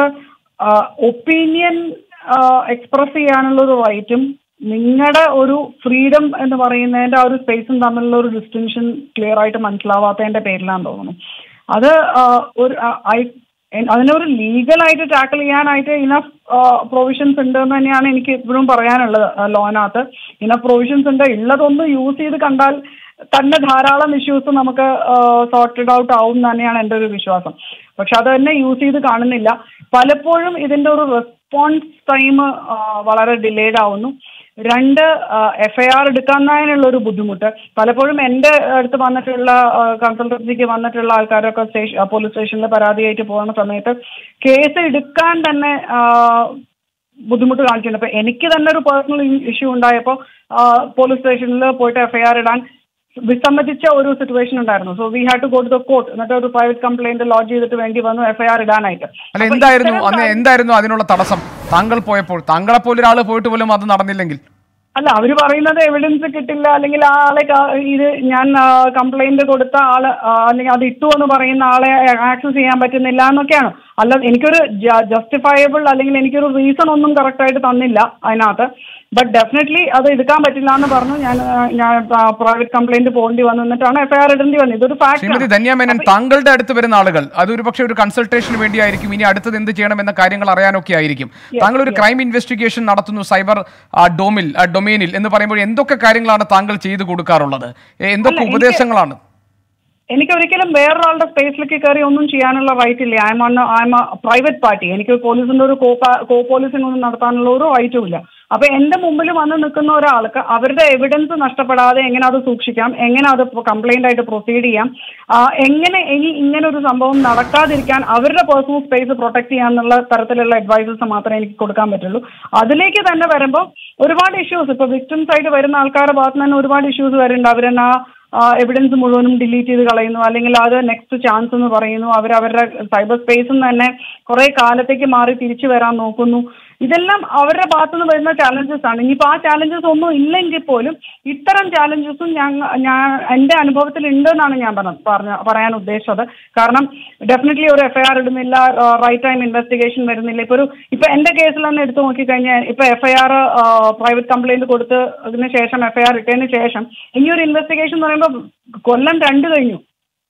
ഒപ്പീനിയൻ എക്സ്പ്രസ് ചെയ്യാനുള്ള ഒരു റൈറ്റും നിങ്ങളുടെ ഒരു ഫ്രീഡം എന്ന് പറയുന്നതിന്റെ ആ ഒരു സ്പേസും തമ്മിലുള്ള ഒരു ഡിസ്റ്റിങ്ഷൻ ക്ലിയർ ആയിട്ട് മനസ്സിലാവാത്തതിന്റെ പേരിലാന്ന് തോന്നുന്നു അത് ആഹ് ഒരു ആ- ഐ- എൻ- അതിനൊരു ലീഗലായിട്ട് ടാക്കിൾ ചെയ്യാനായിട്ട് ഇനഫ് പ്രൊവിഷൻസ് ഉണ്ട് എന്ന് തന്നെയാണ് എനിക്ക് ഇപ്പോഴും പറയാനുള്ളത് ലോനകത്ത് ഇനഫ് പ്രൊവിഷൻസ് ഉണ്ട് ഉള്ളതൊന്ന് യൂസ് ചെയ്ത് കണ്ടാൽ തന്നെ ധാരാളം ഇഷ്യൂസ് നമുക്ക് സോർട്ടഡ് ഔട്ട് ആവും എന്ന് തന്നെയാണ് എൻ്റെ ഒരു വിശ്വാസം പക്ഷെ അത് തന്നെ യൂസ് ചെയ്ത് കാണുന്നില്ല പലപ്പോഴും ഇതിന്റെ ഒരു റെസ്പോൺസ് ടൈം വളരെ ഡിലേഡ് ആവുന്നു രണ്ട് എഫ് ഐ ആർ എടുക്കാനുള്ള ഒരു ബുദ്ധിമുട്ട് പലപ്പോഴും എൻ്റെ അടുത്ത് വന്നിട്ടുള്ള കൺസൾട്ടൻസിക്ക് വന്നിട്ടുള്ള ആൾക്കാരൊക്കെ സ്റ്റേഷൻ പോലീസ് സ്റ്റേഷനിൽ പരാതിയായിട്ട് പോകുന്ന സമയത്ത് കേസ് എടുക്കാൻ തന്നെ ആ, ബുദ്ധിമുട്ട് കാണിച്ചിട്ടുണ്ട് അപ്പൊ എനിക്ക് തന്നെ ഒരു പേഴ്സണൽ ഇഷ്യൂ ഉണ്ടായപ്പോൾ പോലീസ് സ്റ്റേഷനിൽ പോയിട്ട് എഫ് ഐ ആർ ഇടാൻ വിസമ്മതിച്ച ഒരു സിറ്റുവേഷൻ ഉണ്ടായിരുന്നു so we had to go to the court എന്നിട്ട് ഒരു പ്രൈവറ്റ് കംപ്ലൈന്റ് ലോഡ്ജ് ചെയ്തിട്ട് വേണ്ടി വന്നു എഫ് ഐ ആർ ഇടാനായിട്ട് അല്ല അപ്പൊ എന്തായിരുന്നു ഇത്തരം അന്ന് കാര്യം- എന്തായിരുന്നു അതിനുള്ള തടസ്സം താങ്കൾ പോയപ്പോൾ താങ്കളെപ്പോലെ ഒരാൾ പോയിട്ട് പോലും അത് നടന്നില്ലെങ്കിൽ അല്ല അവര് പറയുന്നത് എവിഡൻസ് കിട്ടില്ല അല്ലെങ്കിൽ ആ ആളെ കാ- ഇത് ഞാൻ കംപ്ലൈന്റ് കൊടുത്ത ആള് ആ, അല്ലെങ്കിൽ അത് ഇട്ടു എന്ന് പറയുന്ന ആളെ ആക്സസ് ചെയ്യാൻ പറ്റുന്നില്ല എന്നൊക്കെയാണ് അല്ല എനിക്കൊരു ജസ്റ്റിഫയബിൾ അല്ലെങ്കിൽ എനിക്കൊരു റീസൺ ഒന്നും കറക്റ്റ് ആയിട്ട് തന്നില്ല അതിനകത്ത് ബട്ട് ഡെഫിനറ്റ്ലി അത് എടുക്കാൻ പറ്റില്ല എന്ന് പറഞ്ഞു ഞാൻ ആ, ഞാൻ പ്രൈവറ്റ് കംപ്ലൈന്റ് പോകേണ്ടി വന്നു എന്നിട്ടാണ് എഫ്ഐആർ ഇടേണ്ടി വന്നത് ഇതൊരു ശ്രീമതി ഫാക്ട് ധന്യ മേനൻ താങ്കളുടെ അടുത്ത് വരുന്ന ആളുകൾ അത് ഒരു പക്ഷേ ഒരു കൺസൾട്ടേഷന് വേണ്ടിയായിരിക്കും ഇനി അടുത്തത് എന്ത് ചെയ്യണം എന്ന കാര്യങ്ങൾ അറിയാനൊക്കെ ആയിരിക്കും താങ്കൾ ഒരു ക്രൈം ഇൻവെസ്റ്റിഗേഷൻ നടത്തുന്നു സൈബർ ആ, ഡൊമിൽ ആ, ഡൊമൈനിൽ എന്ന് പറയുമ്പോൾ എന്തൊക്കെ കാര്യങ്ങളാണ് താങ്കൾ ചെയ്തു കൊടുക്കാറുള്ളത് എ, എന്തൊക്കെ എനിക്ക് ഉപദേശങ്ങളാണ് എനിക്ക് ഒരിക്കലും വേറൊരാളുടെ സ്പേസിലേക്ക് കയറി ഒന്നും ചെയ്യാനുള്ള റൈറ്റ് ഇല്ല I'm on I'm private party എനിക്ക് പോലീസിന്റെ ഒരു കോ കോ പോലീസിംഗ് ഒന്നും നടത്താനുള്ള ഒരു റൈറ്റും ഇല്ല അപ്പൊ എന്റെ മുമ്പിൽ വന്ന് നിൽക്കുന്ന ഒരാൾക്ക് അവരുടെ എവിഡൻസ് നഷ്ടപ്പെടാതെ എങ്ങനെ അത് സൂക്ഷിക്കാം എങ്ങനെ അത് കംപ്ലൈന്റ് ആയിട്ട് പ്രൊസീഡ് ചെയ്യാം ആ, എങ്ങനെ ഇനി ഇങ്ങനെ ഒരു സംഭവം നടക്കാതിരിക്കാൻ അവരുടെ പേഴ്സണൽ സ്പേസ് പ്രൊട്ടക്ട് ചെയ്യാന്നുള്ള തരത്തിലുള്ള അഡ്വൈസസ് മാത്രമേ എനിക്ക് കൊടുക്കാൻ പറ്റുള്ളൂ അതിലേക്ക് തന്നെ വരുമ്പോൾ ഒരുപാട് ഇഷ്യൂസ് ഇപ്പൊ വിക്ടിംസ് ആയിട്ട് വരുന്ന ആൾക്കാരുടെ ഭാഗത്ത് നിന്ന് തന്നെ ഒരുപാട് ഇഷ്യൂസ് വരുന്നുണ്ട് അവരെന്നാ എവിഡൻസ് മുഴുവനും ഡിലീറ്റ് ചെയ്ത് കളയുന്നു അല്ലെങ്കിൽ അത് നെക്സ്റ്റ് ചാൻസ് എന്ന് പറയുന്നു അവർ അവരുടെ സൈബർ സ്പേസിൽ തന്നെ കുറെ കാലത്തേക്ക് മാറി തിരിച്ചു വരാൻ നോക്കുന്നു ഇതെല്ലാം അവരുടെ ഭാഗത്തു നിന്ന് വരുന്ന ചാലഞ്ചസ് ആണ് ഇനിയിപ്പോൾ ആ ചാലഞ്ചസ് ഒന്നും ഇല്ലെങ്കിൽ പോലും ഇത്തരം ചാലഞ്ചസും ഞങ്ങ ഞാൻ എൻ്റെ അനുഭവത്തിൽ ഉണ്ടെന്നാണ് ഞാൻ പറഞ്ഞ പറഞ്ഞ പറയാൻ ഉദ്ദേശിച്ചത് കാരണം ഡെഫിനറ്റ്ലി ഒരു എഫ്ഐആർ ഇടുന്നില്ല റൈറ്റ് ടൈം ഇൻവെസ്റ്റിഗേഷൻ വരുന്നില്ല ഇപ്പോൾ ഒരു ഇപ്പൊ എൻ്റെ കേസിൽ തന്നെ എടുത്തു നോക്കിക്കഴിഞ്ഞാൽ ഇപ്പൊ എഫ്ഐആർ പ്രൈവറ്റ് കംപ്ലൈന്റ് കൊടുത്ത് അതിന് ശേഷം എഫ്ഐആർ ഇട്ടതിന് ശേഷം ഇനി ഒരു ഇൻവെസ്റ്റിഗേഷൻ എന്ന് പറയുമ്പോൾ കൊല്ലം രണ്ട് കഴിഞ്ഞു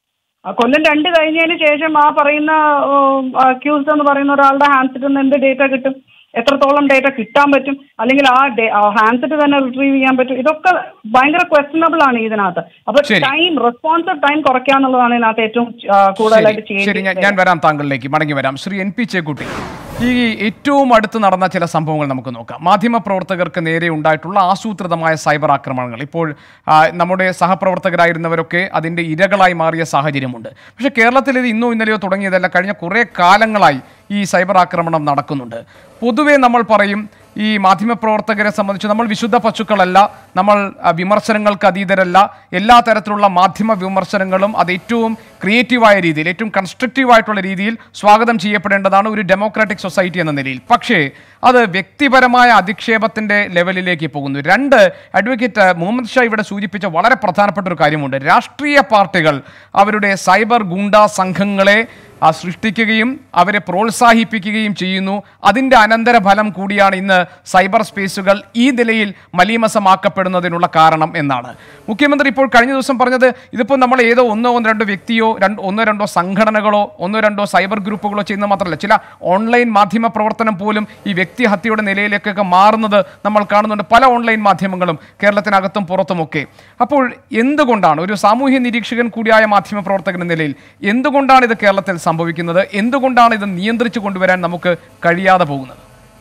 ആ കൊല്ലം രണ്ട് കഴിഞ്ഞതിന് ശേഷം ആ പറയുന്ന അക്യൂസ്ഡ് എന്ന് പറയുന്ന ഒരാളുടെ ഹാൻഡ്സെറ്റിൽ നിന്ന് എന്ത് ഡേറ്റ കിട്ടും എത്രത്തോളം ഡേറ്റ കിട്ടാൻ പറ്റും അല്ലെങ്കിൽ ആ ഹാൻഡ്സെറ്റ് തന്നെ റിട്രീവ് ചെയ്യാൻ പറ്റും ഇതൊക്കെ ഭയങ്കര ക്വസ്റ്റനബിൾ ആണ് ഇതിനകത്ത് അപ്പൊ ശരി. ടൈം റെസ്പോൺസീവ് ടൈം കുറയ്ക്കാന്നുള്ളതാണ് ഇതിനകത്ത് ഏറ്റവും ആ, കൂടുതലായിട്ട് ശരി, ശരി ഞാൻ ചെയ്യുന്നത് ഞാൻ വരാം താങ്കളിലേക്ക് മടങ്ങി വരാം ശ്രീ എൻ പി ചേക്കുട്ടി ഈ ഏറ്റവും അടുത്ത് നടന്ന ചില സംഭവങ്ങൾ നമുക്ക് നോക്കാം മാധ്യമപ്രവർത്തകർക്ക് നേരെ ഉണ്ടായിട്ടുള്ള ആസൂത്രിതമായ സൈബർ ആക്രമണങ്ങൾ ഇപ്പോൾ ആ, നമ്മുടെ സഹപ്രവർത്തകരായിരുന്നവരൊക്കെ അതിൻ്റെ ഇരകളായി മാറിയ സാഹചര്യമുണ്ട് പക്ഷേ കേരളത്തിൽ ഇത് ഇന്നോ ഇന്നലെയോ തുടങ്ങിയതല്ല കഴിഞ്ഞ കുറേ കാലങ്ങളായി ഈ സൈബർ ആക്രമണം നടക്കുന്നുണ്ട് പൊതുവെ നമ്മൾ പറയും ഈ മാധ്യമപ്രവർത്തകരെ സംബന്ധിച്ച് നമ്മൾ വിശുദ്ധ പശുക്കളല്ല നമ്മൾ ആ, വിമർശനങ്ങൾക്ക് അതീതരല്ല എല്ലാ തരത്തിലുള്ള മാധ്യമ വിമർശനങ്ങളും അത് ഏറ്റവും ക്രിയേറ്റീവായ രീതിയിൽ ഏറ്റവും കൺസ്ട്രക്റ്റീവ് ആയിട്ടുള്ള രീതിയിൽ സ്വാഗതം ചെയ്യപ്പെടേണ്ടതാണ് ഒരു ഡെമോക്രാറ്റിക് സൊസൈറ്റി എന്ന നിലയിൽ പക്ഷേ അത് വ്യക്തിപരമായ അധിക്ഷേപത്തിന്റെ ലെവലിലേക്ക് പോകുന്നു രണ്ട് അഡ്വക്കേറ്റ് മുഹമ്മദ് ഷാ ഇവിടെ സൂചിപ്പിച്ച വളരെ പ്രധാനപ്പെട്ട ഒരു കാര്യമുണ്ട് രാഷ്ട്രീയ പാർട്ടികൾ അവരുടെ സൈബർ ഗുണ്ടാ സംഘങ്ങളെ ആ, സൃഷ്ടിക്കുകയും അവരെ പ്രോത്സാഹിപ്പിക്കുകയും ചെയ്യുന്നു അതിൻ്റെ അനന്തരഫലം കൂടിയാണ് ഇന്ന് സൈബർ സ്പേസുകൾ ഈ നിലയിൽ മലീമസമാക്കപ്പെടുന്നതിനുള്ള കാരണം എന്നാണ് മുഖ്യമന്ത്രി ഇപ്പോൾ കഴിഞ്ഞ ദിവസം പറഞ്ഞത് ഇതിപ്പോൾ നമ്മൾ ഏതോ ഒന്നോ ഒന്ന് രണ്ടോ വ്യക്തിയോ രണ്ട് ഒന്നോ രണ്ടോ സംഘടനകളോ ഒന്നോ രണ്ടോ സൈബർ ഗ്രൂപ്പുകളോ ചെയ്യുന്നത് മാത്രമല്ല ചില ഓൺലൈൻ മാധ്യമ പ്രവർത്തനം പോലും ഈ വ്യക്തിഹത്യയുടെ നിലയിലേക്കൊക്കെ മാറുന്നത് നമ്മൾ കാണുന്നുണ്ട് പല ഓൺലൈൻ മാധ്യമങ്ങളും കേരളത്തിനകത്തും പുറത്തുമൊക്കെ അപ്പോൾ എന്തുകൊണ്ടാണ് ഒരു സാമൂഹ്യ നിരീക്ഷകൻ കൂടിയായ മാധ്യമ പ്രവർത്തകൻ എന്ന നിലയിൽ എന്തുകൊണ്ടാണ് ഇത് കേരളത്തിൽ സംഭവിക്കുന്നത് എന്തുകൊണ്ടാണ് ഇത് നിയന്ത്രിച്ചു കൊണ്ടുവരാൻ നമുക്ക് കഴിയാതെ പോകുന്നത്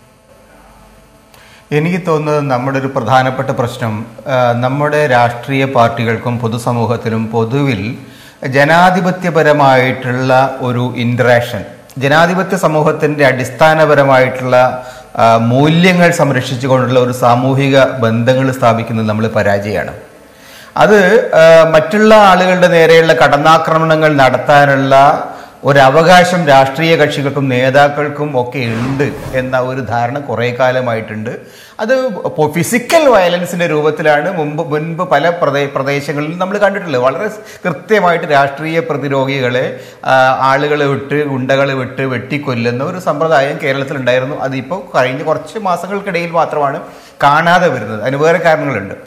എനിക്ക് തോന്നുന്നത് നമ്മുടെ ഒരു പ്രധാനപ്പെട്ട പ്രശ്നം ആ, നമ്മുടെ രാഷ്ട്രീയ പാർട്ടികൾക്കും പൊതുസമൂഹത്തിലും പൊതുവിൽ ജനാധിപത്യപരമായിട്ടുള്ള ഒരു ഇൻട്രാക്ഷൻ ജനാധിപത്യ സമൂഹത്തിൻ്റെ അടിസ്ഥാനപരമായിട്ടുള്ള ആ, മൂല്യങ്ങൾ സംരക്ഷിച്ചുകൊണ്ടുള്ള ഒരു സാമൂഹിക ബന്ധങ്ങൾ സ്ഥാപിക്കുന്നത് നമ്മൾ പരാജയമാണ് അത് ആ, മറ്റുള്ള ആളുകളുടെ നേരെയുള്ള കടന്നാക്രമണങ്ങൾ നടത്താനുള്ള ഒരു അവകാശം രാഷ്ട്രീയ കക്ഷികൾക്കും നേതാക്കൾക്കും ഒക്കെ ഉണ്ട് എന്ന ഒരു ധാരണ കുറേ കാലമായിട്ടുണ്ട് അത് ഫിസിക്കൽ വയലൻസിന്റെ രൂപത്തിലാണ് മുമ്പ് മുൻപ് പല പ്രദേ പ്രദേശങ്ങളിലും നമ്മൾ കണ്ടിട്ടുള്ളത് വളരെ കൃത്യമായിട്ട് രാഷ്ട്രീയ പ്രതിരോധികളെ ആളുകളെ വിട്ട് ഗുണ്ടകളെ വിട്ട് വെട്ടിക്കൊല്ലുന്ന ഒരു സമ്പ്രദായം കേരളത്തിലുണ്ടായിരുന്നു അതിപ്പോൾ കഴിഞ്ഞ കുറച്ച് മാസങ്ങൾക്കിടയിൽ മാത്രമാണ് കാണാതെ വരുന്നത് അതിന് വേറെ കാരണങ്ങളുണ്ട്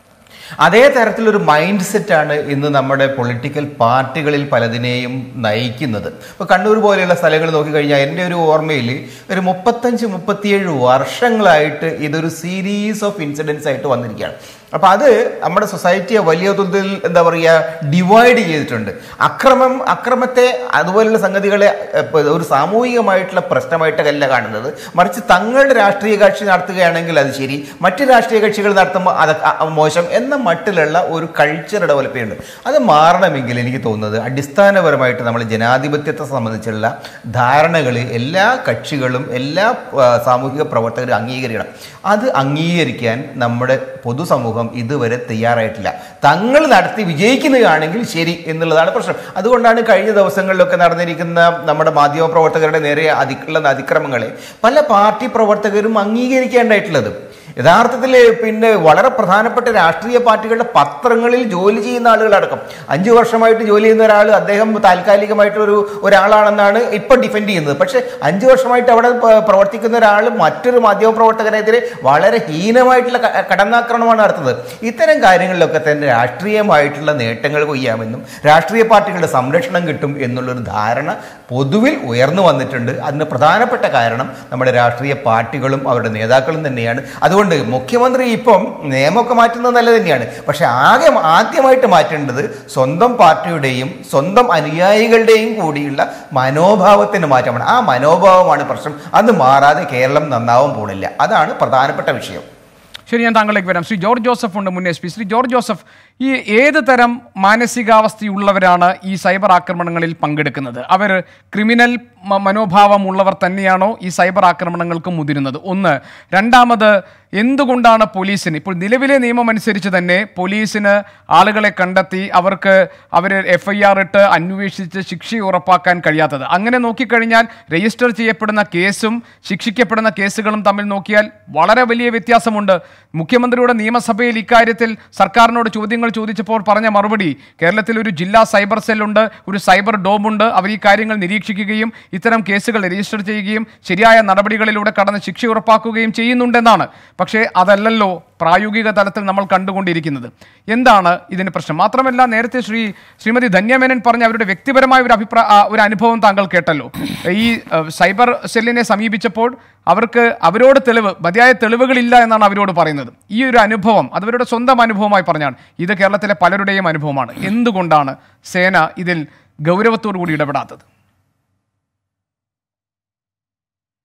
അതേ തരത്തിലൊരു മൈൻഡ് സെറ്റാണ് ഇന്ന് നമ്മുടെ പൊളിറ്റിക്കൽ പാർട്ടികളിൽ പലതിനെയും നയിക്കുന്നത് ഇപ്പോൾ കണ്ണൂർ പോലെയുള്ള സ്ഥലങ്ങൾ നോക്കിക്കഴിഞ്ഞാൽ എൻ്റെ ഒരു ഓർമ്മയിൽ ഒരു മുപ്പത്തഞ്ച് മുപ്പത്തിയേഴ് വർഷങ്ങളായിട്ട് ഇതൊരു സീരീസ് ഓഫ് ഇൻസിഡൻസ് ആയിട്ട് വന്നിരിക്കുകയാണ് അപ്പോൾ അത് നമ്മുടെ സൊസൈറ്റിയെ വലിയ തോതിൽ എന്താ പറയുക ഡിവൈഡ് ചെയ്തിട്ടുണ്ട് അക്രമം അക്രമത്തെ അതുപോലുള്ള സംഗതികളെ ഇപ്പൊ ഒരു സാമൂഹികമായിട്ടുള്ള പ്രശ്നമായിട്ടല്ല കാണുന്നത് മറിച്ച് തങ്ങളുടെ രാഷ്ട്രീയ കക്ഷി നടത്തുകയാണെങ്കിൽ അത് ശരി മറ്റ് രാഷ്ട്രീയ കക്ഷികൾ നടത്തുമ്പോൾ അത് അ- മോശം എന്ന മട്ടിലുള്ള ഒരു കൾച്ചർ ഡെവലപ്പ് ചെയ്യുന്നുണ്ട് അത് മാറണമെങ്കിൽ എനിക്ക് തോന്നുന്നത് അടിസ്ഥാനപരമായിട്ട് നമ്മൾ ജനാധിപത്യത്തെ സംബന്ധിച്ചുള്ള ധാരണകൾ എല്ലാ കക്ഷികളും എല്ലാ ആ, സാമൂഹിക പ്രവർത്തകരും അംഗീകരിക്കണം അത് അംഗീകരിക്കാൻ നമ്മുടെ പൊതുസമൂഹം ഇതുവരെ തയ്യാറായിട്ടില്ല തങ്ങൾ നടത്തി വിജയിക്കുന്നതാണെങ്കിൽ ശരി എന്നുള്ളതാണ് പ്രശ്നം അതുകൊണ്ടാണ് കഴിഞ്ഞ ദിവസങ്ങളിലൊക്കെ നടന്നിരിക്കുന്ന നമ്മുടെ മാധ്യമ പ്രവർത്തകരുടെ നേരെ അതി ഉള്ള അതിക്രമങ്ങളെ പല പാർട്ടി പ്രവർത്തകരും അംഗീകരിക്കേണ്ടായിട്ടുള്ളത് യഥാർത്ഥത്തിൽ പിന്നെ വളരെ പ്രധാനപ്പെട്ട രാഷ്ട്രീയ പാർട്ടികളുടെ പത്രങ്ങളിൽ ജോലി ചെയ്യുന്ന ആളുകളടക്കം അഞ്ചു വർഷമായിട്ട് ജോലി ചെയ്യുന്ന ഒരാൾ അദ്ദേഹം താൽക്കാലികമായിട്ടൊരു ഒരാളാണെന്നാണ് ഇപ്പം ഡിഫെൻഡ് ചെയ്യുന്നത് പക്ഷേ അഞ്ചു വർഷമായിട്ട് അവിടെ പ- പ്രവർത്തിക്കുന്ന ഒരാൾ മറ്റൊരു മാധ്യമ പ്രവർത്തകനെതിരെ വളരെ ഹീനമായിട്ടുള്ള ക- കടന്നാക്രമണമാണ് നടത്തുന്നത് ഇത്തരം കാര്യങ്ങളിലൊക്കെ തന്നെ രാഷ്ട്രീയമായിട്ടുള്ള നേട്ടങ്ങൾ കൊയ്യാമെന്നും രാഷ്ട്രീയ പാർട്ടികളുടെ സംരക്ഷണം കിട്ടും എന്നുള്ളൊരു ധാരണ പൊതുവിൽ ഉയർന്നു വന്നിട്ടുണ്ട് അതിന് പ്രധാനപ്പെട്ട കാരണം നമ്മുടെ രാഷ്ട്രീയ പാർട്ടികളും അവരുടെ നേതാക്കളും തന്നെയാണ് അതുകൊണ്ട് മുഖ്യമന്ത്രി ഇപ്പം നിയമമൊക്കെ മാറ്റുന്നത് നല്ല തന്നെയാണ് പക്ഷെ ആകെ ആദ്യമായിട്ട് മാറ്റേണ്ടത് സ്വന്തം പാർട്ടിയുടെയും സ്വന്തം അനുയായികളുടെയും കൂടിയുള്ള മനോഭാവത്തിന് മാറ്റമാണ് ആ മനോഭാവമാണ് പ്രശ്നം അത് മാറാതെ കേരളം നന്നാവാൻ പോണില്ല അതാണ് പ്രധാനപ്പെട്ട വിഷയം ശരി ഞാൻ താങ്കളിലേക്ക് വരാം ശ്രീ ജോർജ് ജോസഫ് ഉണ്ട് മുൻ എസ് പി ശ്രീ ജോർജ് ജോസഫ് ഈ ഏത് തരം മാനസികാവസ്ഥയുള്ളവരാണ് ഈ സൈബർ ആക്രമണങ്ങളിൽ പങ്കെടുക്കുന്നത് അവർ ക്രിമിനൽ മ- മനോഭാവമുള്ളവർ തന്നെയാണോ ഈ സൈബർ ആക്രമണങ്ങൾക്ക് മുതിരുന്നത് ഒന്ന് രണ്ടാമത് എന്തുകൊണ്ടാണ് പോലീസിന് ഇപ്പോൾ നിലവിലെ നിയമം അനുസരിച്ച് തന്നെ പോലീസിന് ആളുകളെ കണ്ടെത്തി അവർക്ക് അവർ എഫ് ഐ ആർ ഇട്ട് അന്വേഷിച്ച് ശിക്ഷ ഉറപ്പാക്കാൻ കഴിയാത്തത് അങ്ങനെ നോക്കിക്കഴിഞ്ഞാൽ രജിസ്റ്റർ ചെയ്യപ്പെടുന്ന കേസും ശിക്ഷിക്കപ്പെടുന്ന കേസുകളും തമ്മിൽ നോക്കിയാൽ വളരെ വലിയ വ്യത്യാസമുണ്ട് മുഖ്യമന്ത്രിയുടെ നിയമസഭയിൽ ഇക്കാര്യത്തിൽ സർക്കാരിനോട് ചോദ്യങ്ങൾ ചോദിച്ചപ്പോൾ പറഞ്ഞ മറുപടി കേരളത്തിൽ ഒരു ജില്ലാ സൈബർ സെല്ലുണ്ട് ഒരു സൈബർ ഡോമുണ്ട് അവർ ഈ കാര്യങ്ങൾ നിരീക്ഷിക്കുകയും ഇത്തരം കേസുകൾ രജിസ്റ്റർ ചെയ്യുകയും ശരിയായ നടപടികളിലൂടെ കടന്ന് ശിക്ഷ ഉറപ്പാക്കുകയും ചെയ്യുന്നുണ്ടെന്നാണ് പക്ഷേ അതല്ലല്ലോ പ്രായോഗിക തലത്തിൽ നമ്മൾ കണ്ടുകൊണ്ടിരിക്കുന്നത് എന്താണ് ഇതിന് പ്രശ്നം മാത്രമല്ല നേരത്തെ ശ്രീ ശ്രീമതി ധന്യമേനൻ പറഞ്ഞ അവരുടെ വ്യക്തിപരമായ ഒരു അഭിപ്രായ ആ, ഒരു അനുഭവം താങ്കൾ കേട്ടല്ലോ ഈ അഹ്, സൈബർ സെല്ലിനെ സമീപിച്ചപ്പോൾ അവർക്ക് അവരോട് തെളിവ് മതിയായ തെളിവുകളില്ല എന്നാണ് അവരോട് പറയുന്നത് ഈ ഒരു അനുഭവം അത് അവരുടെ സ്വന്തം അനുഭവമായി പറഞ്ഞാണ് ഇത് കേരളത്തിലെ പലരുടെയും അനുഭവമാണ് എന്തുകൊണ്ടാണ് സേന ഇതിൽ ഗൗരവത്തോടു കൂടി ഇടപെടാത്തത്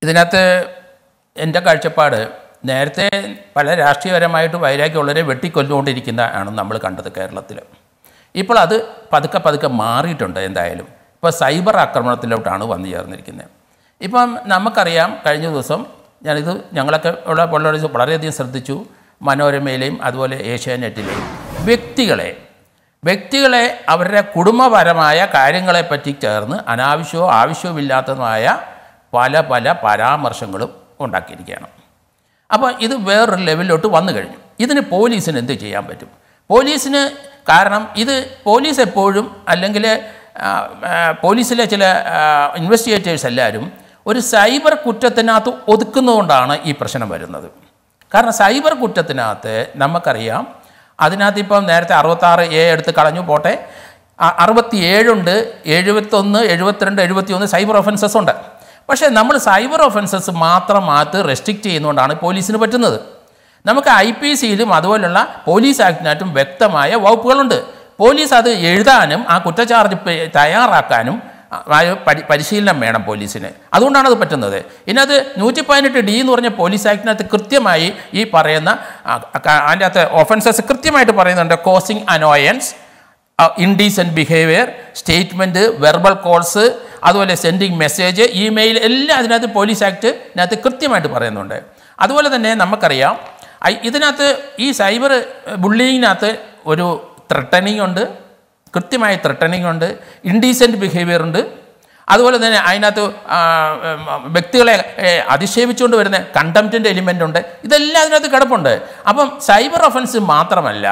ഇതിനകത്ത് എൻ്റെ കാഴ്ചപ്പാട് നേരത്തെ പല രാഷ്ട്രീയപരമായിട്ട് വൈരാഗ്യമുള്ളവരെ വെട്ടിക്കൊല്ലുകൊണ്ടിരിക്കുന്ന ആണ് നമ്മൾ കണ്ടത് കേരളത്തിൽ ഇപ്പോൾ അത് പതുക്കെ പതുക്കെ മാറിയിട്ടുണ്ട് എന്തായാലും ഇപ്പോൾ സൈബർ ആക്രമണത്തിലോട്ടാണ് വന്നു ചേർന്നിരിക്കുന്നത് ഇപ്പം നമുക്കറിയാം കഴിഞ്ഞ ദിവസം ഞാനിത് ഞങ്ങളൊക്കെ ഉള്ള വളരെ വളരെയധികം ശ്രദ്ധിച്ചു മനോരമയിലെയും അതുപോലെ ഏഷ്യാനെറ്റിലെയും വ്യക്തികളെ വ്യക്തികളെ അവരുടെ കുടുംബപരമായ കാര്യങ്ങളെപ്പറ്റി ചേർന്ന് അനാവശ്യമോ ആവശ്യവുമില്ലാത്തതുമായ പല പല പരാമർശങ്ങളും ഉണ്ടാക്കിയിരിക്കുകയാണ് അപ്പോൾ ഇത് വേറൊരു ലെവലിലോട്ട് വന്നു കഴിഞ്ഞു ഇതിന് പോലീസിന് എന്ത് ചെയ്യാൻ പറ്റും പോലീസിന് കാരണം ഇത് പോലീസ് എപ്പോഴും അല്ലെങ്കിൽ ആ, ആ, പോലീസിലെ ചില ഇൻവെസ്റ്റിഗേറ്റേഴ്സ് എല്ലാവരും ഒരു സൈബർ കുറ്റത്തിനകത്ത് ഒതുക്കുന്നതുകൊണ്ടാണ് ഈ പ്രശ്നം വരുന്നത് കാരണം സൈബർ കുറ്റത്തിനകത്ത് നമുക്കറിയാം അതിനകത്ത് ഇപ്പം നേരത്തെ അറുപത്താറ് എ എടുത്ത് കളഞ്ഞു പോട്ടെ അ- അറുപത്തിയേഴുണ്ട് എഴുപത്തൊന്ന് എഴുപത്തിരണ്ട് എഴുപത്തിയൊന്ന് സൈബർ ഒഫൻസസ് ഉണ്ട് പക്ഷേ നമ്മൾ സൈബർ ഒഫൻസസ് മാത്രം മാറ്റി റെസ്ട്രിക്റ്റ് ചെയ്യുന്നതുകൊണ്ടാണ് പോലീസിന് പറ്റുന്നത് നമുക്ക് ഐ പി സിയിലും അതുപോലുള്ള പോലീസ് ആക്ടിനകത്തും വ്യക്തമായ വകുപ്പുകളുണ്ട് പോലീസ് അത് എഴുതാനും ആ കുറ്റചാർജ് പെ- തയ്യാറാക്കാനും ആ- ആ പരി പരിശീലനം വേണം പോലീസിന് അതുകൊണ്ടാണ് അത് പറ്റുന്നത് ഇതിനകത്ത് നൂറ്റി പതിനെട്ട് ഡി എന്ന് പറഞ്ഞ പോലീസ് ആക്ടിനകത്ത് കൃത്യമായി ഈ പറയുന്ന ആ, ക- അതിൻ്റെ അകത്ത് ഒഫൻസസ് കൃത്യമായിട്ട് പറയുന്നുണ്ട് causing annoyance indecent behaviour statement verbal calls അതുപോലെ സെൻഡിങ് മെസ്സേജ് ഇമെയിൽ എല്ലാം അതിനകത്ത് പോലീസ് ആക്ടിനകത്ത് കൃത്യമായിട്ട് പറയുന്നുണ്ട് അതുപോലെ തന്നെ നമുക്കറിയാം ഐ- ഇതിനകത്ത് ഈ സൈബർ ബുള്ളിങ്ങിനകത്ത് ഒരു ത്രട്ടനിങ് ഉണ്ട് കൃത്യമായ ത്രട്ടനിങ് ഉണ്ട് ഇൻഡീസെൻറ്റ് ബിഹേവിയർ ഉണ്ട് അതുപോലെ തന്നെ അതിനകത്ത് ആ, ഉം, വ്യക്തികളെ ഏ, അധിക്ഷേപിച്ചുകൊണ്ട് വരുന്ന കണ്ടംപ്റ്റിൻ്റെ എലിമെൻ്റ് ഉണ്ട് ഇതെല്ലാം അതിനകത്ത് കിടപ്പുണ്ട് അപ്പം സൈബർ ഒഫൻസ് മാത്രമല്ല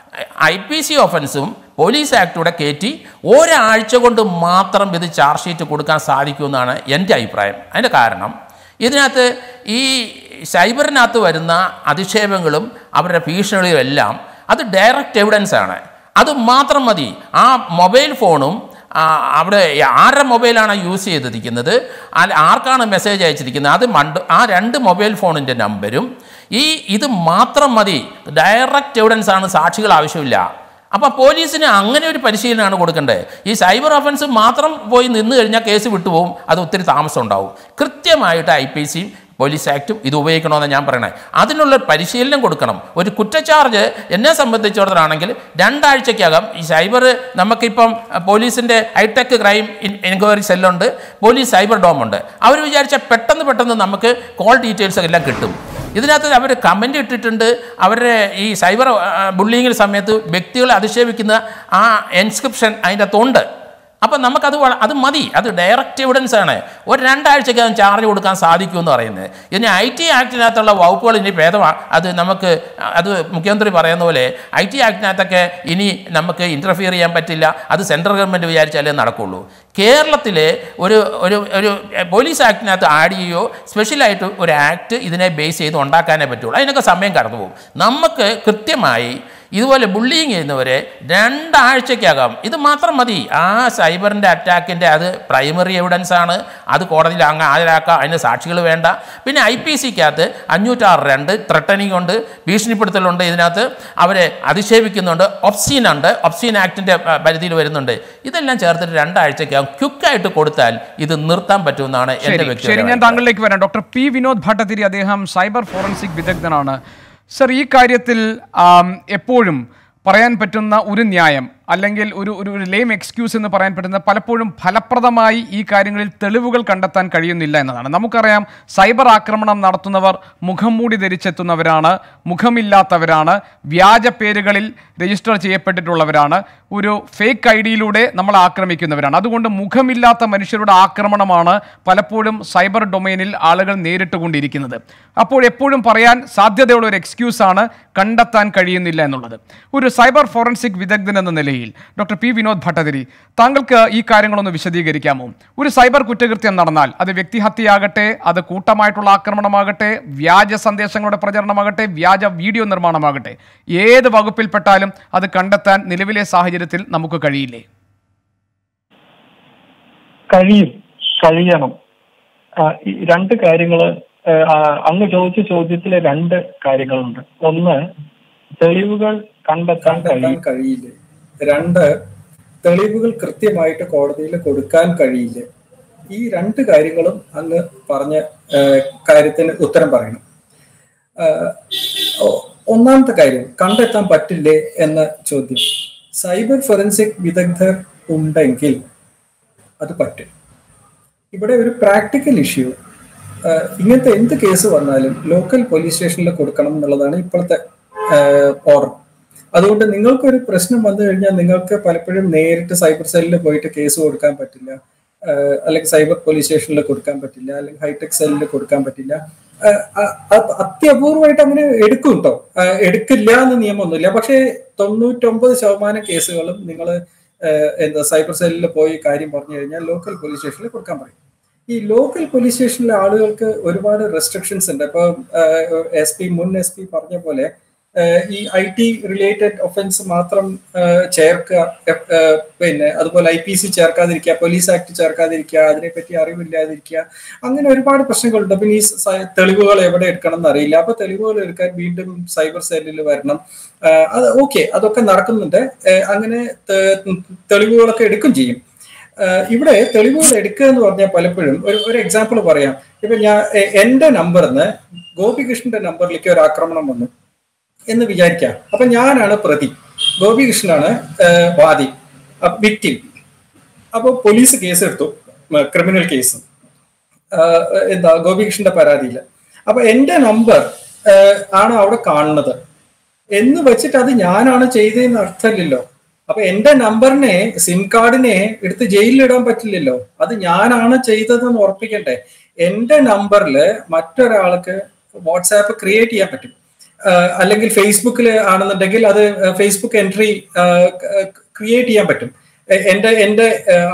ഐ പി സി ഒഫൻസും പോലീസ് ആക്ടൂടെ കയറ്റി ഒരാഴ്ച കൊണ്ട് മാത്രം ഇത് ചാർജ് ഷീറ്റ് കൊടുക്കാൻ സാധിക്കുമെന്നാണ് എൻ്റെ അഭിപ്രായം അതിൻ്റെ കാരണം ഇതിനകത്ത് ഈ സൈബറിനകത്ത് വരുന്ന അധിക്ഷേപങ്ങളും അവരുടെ ഭീഷണികളും എല്ലാം അത് ഡയറക്റ്റ് എവിഡൻസ് ആണ് അത് മാത്രം മതി ആ മൊബൈൽ ഫോണും ആ, അവിടെ ആരുടെ മൊബൈലാണ് യൂസ് ചെയ്തിരിക്കുന്നത് അല്ല ആർക്കാണ് മെസ്സേജ് അയച്ചിരിക്കുന്നത് അത് മണ്ട് ആ രണ്ട് മൊബൈൽ ഫോണിൻ്റെ നമ്പരും ഈ ഇത് മാത്രം മതി ഡയറക്റ്റ് എവിഡൻസ് ആണ് സാക്ഷികൾ ആവശ്യമില്ല അപ്പം പോലീസിന് അങ്ങനെ ഒരു പരിശീലനമാണ് കൊടുക്കേണ്ടത് ഈ സൈബർ ഒഫൻസ് മാത്രം പോയി നിന്ന് കഴിഞ്ഞാൽ കേസ് വിട്ടുപോകും അത് ഒത്തിരി താമസം ഉണ്ടാവും കൃത്യമായിട്ട് ഐ പി സിയും പോലീസ് ആക്റ്റും ഇത് ഉപയോഗിക്കണമെന്ന് ഞാൻ പറയണേ അതിനുള്ള പരിശീലനം കൊടുക്കണം ഒരു കുറ്റച്ചാർജ് എന്നെ സംബന്ധിച്ചിടത്തോളാണെങ്കിൽ രണ്ടാഴ്ചക്കകം ഈ സൈബർ നമുക്കിപ്പം പോലീസിൻ്റെ ഹൈടെക് ക്രൈം എൻക്വയറി സെല്ലുണ്ട് പോലീസ് സൈബർ ഡോമുണ്ട് അവർ വിചാരിച്ചാൽ പെട്ടെന്ന് പെട്ടെന്ന് നമുക്ക് കോൾ ഡീറ്റെയിൽസ് എല്ലാം കിട്ടും ഇതിനകത്ത് അവർ കമൻ്റ് ഇട്ടിട്ടുണ്ട് അവരുടെ ഈ സൈബർ ബുള്ളിങ്ങിന് സമയത്ത് വ്യക്തികളെ അധിക്ഷേപിക്കുന്ന ആ എൻസ്ക്രിപ്ഷൻ അതിൻ്റെ അകത്തുണ്ട് അപ്പം നമുക്കത് വള- അത് മതി അത് ഡയറക്റ്റ് എവിഡൻസ് ആണ് ഒരു രണ്ടാഴ്ചക്കകം ചാർജ് കൊടുക്കാൻ സാധിക്കുമെന്ന് പറയുന്നത് ഇനി ഐ ടി ആക്ടിനകത്തുള്ള വകുപ്പുകൾ ഇനി ഭേദമാണ് അത് നമുക്ക് അത് മുഖ്യമന്ത്രി പറയുന്ന പോലെ ഐ ടി ആക്ടിനകത്തൊക്കെ ഇനി നമുക്ക് ഇൻ്റർഫിയർ ചെയ്യാൻ പറ്റില്ല അത് സെൻട്രൽ ഗവൺമെൻറ് വിചാരിച്ചാലേ നടക്കുള്ളൂ കേരളത്തിലെ ഒരു ഒരു ഒരു പോലീസ് ആക്ടിനകത്ത് ആഡ് ചെയ്യുകയോ സ്പെഷ്യലായിട്ട് ഒരു ആക്ട് ഇതിനെ ബേസ് ചെയ്ത് ഉണ്ടാക്കാനേ പറ്റുള്ളൂ അതിനൊക്കെ സമയം കടന്നു പോകും നമുക്ക് കൃത്യമായി ഇതുപോലെ ബുള്ളിങ് ചെയ്യുന്നവരെ രണ്ടാഴ്ചക്കകം ഇത് മാത്രം മതി ആ സൈബറിൻ്റെ അറ്റാക്കിൻ്റെ അത് പ്രൈമറി എവിഡൻസ് ആണ് അത് കോടതിയിൽ അങ്ങ് ഹാജരാക്കാം അതിന് സാക്ഷികൾ വേണ്ട പിന്നെ ഐ പി സിക്കകത്ത് അഞ്ഞൂറ്റാറ് രണ്ട് ത്രട്ടനിങ് ഉണ്ട് ഭീഷണിപ്പെടുത്തലുണ്ട് ഇതിനകത്ത് അവരെ അധിക്ഷേപിക്കുന്നുണ്ട് ഒപ്സീൻ ഉണ്ട് ഒപ്സീൻ ആക്ടിൻ്റെ പരിധിയിൽ വരുന്നുണ്ട് ഇതെല്ലാം ചേർത്തിട്ട് രണ്ടാഴ്ചക്കകം ക്വിക്കായിട്ട് കൊടുത്താൽ ഇത് നിർത്താൻ പറ്റുമെന്നാണ് എൻ്റെ ശരി ശരി വ്യക്തി ഞാൻ താങ്കളിലേക്ക് വരാം ഡോക്ടർ പി വിനോദ് ഭട്ടതിരി അദ്ദേഹം സൈബർ ഫോറൻസിക് വിദഗ്ധനാണ് സർ ഈ കാര്യത്തിൽ ആം, എപ്പോഴും പറയാൻ പറ്റുന്ന ഒരു ന്യായം അല്ലെങ്കിൽ ഒരു ഒരു ഒരു ലെയിം എക്സ്ക്യൂസ് എന്ന് പറയാൻ പറ്റുന്ന പലപ്പോഴും ഫലപ്രദമായി ഈ കാര്യങ്ങളിൽ തെളിവുകൾ കണ്ടെത്താൻ കഴിയുന്നില്ല എന്നതാണ് നമുക്കറിയാം സൈബർ ആക്രമണം നടത്തുന്നവർ മുഖം മൂടി ധരിച്ചെത്തുന്നവരാണ് മുഖമില്ലാത്തവരാണ് വ്യാജ പേരുകളിൽ രജിസ്റ്റർ ചെയ്യപ്പെട്ടിട്ടുള്ളവരാണ് ഒരു ഫേക്ക് ഐ ഡിയിലൂടെ നമ്മൾ ആക്രമിക്കുന്നവരാണ് അതുകൊണ്ട് മുഖമില്ലാത്ത മനുഷ്യരുടെ ആക്രമണമാണ് പലപ്പോഴും സൈബർ ഡൊമൈനിൽ ആളുകൾ നേരിട്ടുകൊണ്ടിരിക്കുന്നത് അപ്പോൾ എപ്പോഴും പറയാൻ സാധ്യതയുള്ള ഒരു എക്സ്ക്യൂസ് ആണ് കണ്ടെത്താൻ കഴിയുന്നില്ല എന്നുള്ളത് ഒരു സൈബർ ഫോറൻസിക് വിദഗ്ധൻ എന്ന നിലയിൽ ഡോക്ടർ പി വിനോദ് ഭട്ടതിരി താങ്കൾക്ക് ഈ കാര്യങ്ങളൊന്ന് വിശദീകരിക്കാമോ ഒരു സൈബർ കുറ്റകൃത്യം നടന്നാൽ അത് വ്യക്തിഹത്യയാകട്ടെ അത് കൂട്ടമായിട്ടുള്ള ആക്രമണമാകട്ടെ വ്യാജ സന്ദേശങ്ങളുടെ പ്രചരണമാകട്ടെ വ്യാജ വീഡിയോ നിർമ്മാണമാകട്ടെ ഏത് വകുപ്പിൽപ്പെട്ടാലും അത് കണ്ടെത്താൻ നിലവിലെ സാഹചര്യത്തിൽ നമുക്ക് കഴിയില്ലേ കഴിയും കഴിയണം ആ, ഈ രണ്ട് കാര്യങ്ങള് ആ, ആ, അങ്ങ് ചോദിച്ച ചോദ്യത്തിലെ രണ്ട് കാര്യങ്ങളുണ്ട് ഒന്ന് തെളിവുകൾ കണ്ടെത്താൻ കണ്ടെത്താൻ കഴിയും കഴിയില്ല രണ്ട് തെളിവുകൾ കൃത്യമായിട്ട് കോടതിയിൽ കൊടുക്കാൻ കഴിയില്ല ഈ രണ്ട് കാര്യങ്ങളും അങ്ങ് പറഞ്ഞ ഏഹ്, കാര്യത്തിന് ഉത്തരം പറയണം ഏഹ്, ഒ- ഒന്നാമത്തെ കാര്യം കണ്ടെത്താൻ പറ്റില്ലേ എന്ന ചോദ്യം സൈബർ ഫോറൻസിക് വിദഗ്ധർ ഉണ്ടെങ്കിൽ അത് പറ്റും ഇവിടെ ഒരു പ്രാക്ടിക്കൽ ഇഷ്യൂ ഇങ്ങനത്തെ എന്ത് കേസ് വന്നാലും ലോക്കൽ പോലീസ് സ്റ്റേഷനിൽ കൊടുക്കണം എന്നുള്ളതാണ് ഇപ്പോഴത്തെ ഓർഡർ അതുകൊണ്ട് നിങ്ങൾക്കൊരു പ്രശ്നം വന്നു കഴിഞ്ഞാൽ നിങ്ങൾക്ക് പലപ്പോഴും നേരിട്ട് സൈബർ സെല്ലിൽ പോയിട്ട് കേസ് കൊടുക്കാൻ പറ്റില്ല ആഹ് അല്ലെങ്കിൽ സൈബർ പോലീസ് സ്റ്റേഷനിൽ കൊടുക്കാൻ പറ്റില്ല അല്ലെങ്കിൽ ഹൈടെക് സെല്ലിൽ കൊടുക്കാൻ പറ്റില്ല ആഹ് അ- അ- അത്യപൂർവമായിട്ട് അങ്ങനെ എടുക്കും കേട്ടോ ആഹ് എടുക്കില്ല എന്ന് നിയമമൊന്നുമില്ല പക്ഷേ തൊണ്ണൂറ്റൊമ്പത് ശതമാനം കേസുകളും നിങ്ങൾ എന്താ സൈബർ സെല്ലിൽ പോയി കാര്യം പറഞ്ഞു കഴിഞ്ഞാൽ ലോക്കൽ പോലീസ് സ്റ്റേഷനിൽ കൊടുക്കാൻ പറയും ഈ ലോക്കൽ പോലീസ് സ്റ്റേഷനിലെ ആളുകൾക്ക് ഒരുപാട് റെസ്ട്രിക്ഷൻസ് ഉണ്ട് ഇപ്പൊ എസ് പി മുൻ എസ് പി പറഞ്ഞ പോലെ ആഹ് ഈ ഐ ടി റിലേറ്റഡ് ഒഫൻസ് മാത്രം ആഹ് ചേർക്കുക എഫ്- ആഹ് പിന്നെ അതുപോലെ ഐ പി സി ചേർക്കാതിരിക്കുക പോലീസ് ആക്ട് ചേർക്കാതിരിക്കുക അതിനെപ്പറ്റി അറിവില്ലാതിരിക്കുക അങ്ങനെ ഒരുപാട് പ്രശ്നങ്ങളുണ്ട് പിന്നെ ഈ സ- തെളിവുകൾ എവിടെ എടുക്കണം എന്നറിയില്ല അപ്പൊ തെളിവുകൾ എടുക്കാൻ വീണ്ടും സൈബർ സെല്ലിൽ വരണം ആഹ് അത് ഓക്കെ അതൊക്കെ നടക്കുന്നുണ്ട് ആഹ് അങ്ങനെ തെ- തെളിവുകളൊക്കെ എടുക്കും ചെയ്യും ആഹ് ഇവിടെ തെളിവുകൾ എടുക്കുക എന്ന് പറഞ്ഞാൽ പലപ്പോഴും ഒരു ഒരു എക്സാമ്പിൾ പറയാം ഇപ്പൊ ഞാൻ എ- എന്റെ നമ്പറിന്ന് ഗോപികൃഷ്ണന്റെ നമ്പറിലേക്ക് ഒരു ആക്രമണം വന്നു എന്ന് വിചാരിക്കാം അപ്പൊ ഞാനാണ് പ്രതി ഗോപികൃഷ്ണനാണ് ആഹ് വാദി വിക്ടിം അപ്പൊ പോലീസ് കേസ് എടുത്തു ക്രിമിനൽ കേസ് ആഹ് എന്താ ഗോപികൃഷ്ണന്റെ പരാതിയില്ല അപ്പൊ എന്റെ നമ്പർ ആണ് അവിടെ കാണുന്നത് എന്ന് വെച്ചിട്ട് അത് ഞാനാണ് ചെയ്തതെന്ന് അർത്ഥമില്ലല്ലോ അപ്പൊ എന്റെ നമ്പറിനെ സിം കാർഡിനെ എടുത്ത് ജയിലിലിടാൻ പറ്റില്ലല്ലോ അത് ഞാനാണ് ചെയ്തതെന്ന് ഉറപ്പിക്കട്ടെ എന്റെ നമ്പറിൽ മറ്റൊരാൾക്ക് വാട്സാപ്പ് ക്രിയേറ്റ് ചെയ്യാൻ പറ്റും ആഹ് അല്ലെങ്കിൽ ഫേസ്ബുക്കിൽ ആണെന്നുണ്ടെങ്കിൽ അത് ഫേസ്ബുക്ക് എൻട്രി ക്രിയേറ്റ് ചെയ്യാൻ പറ്റും എ- എന്റെ എന്റെ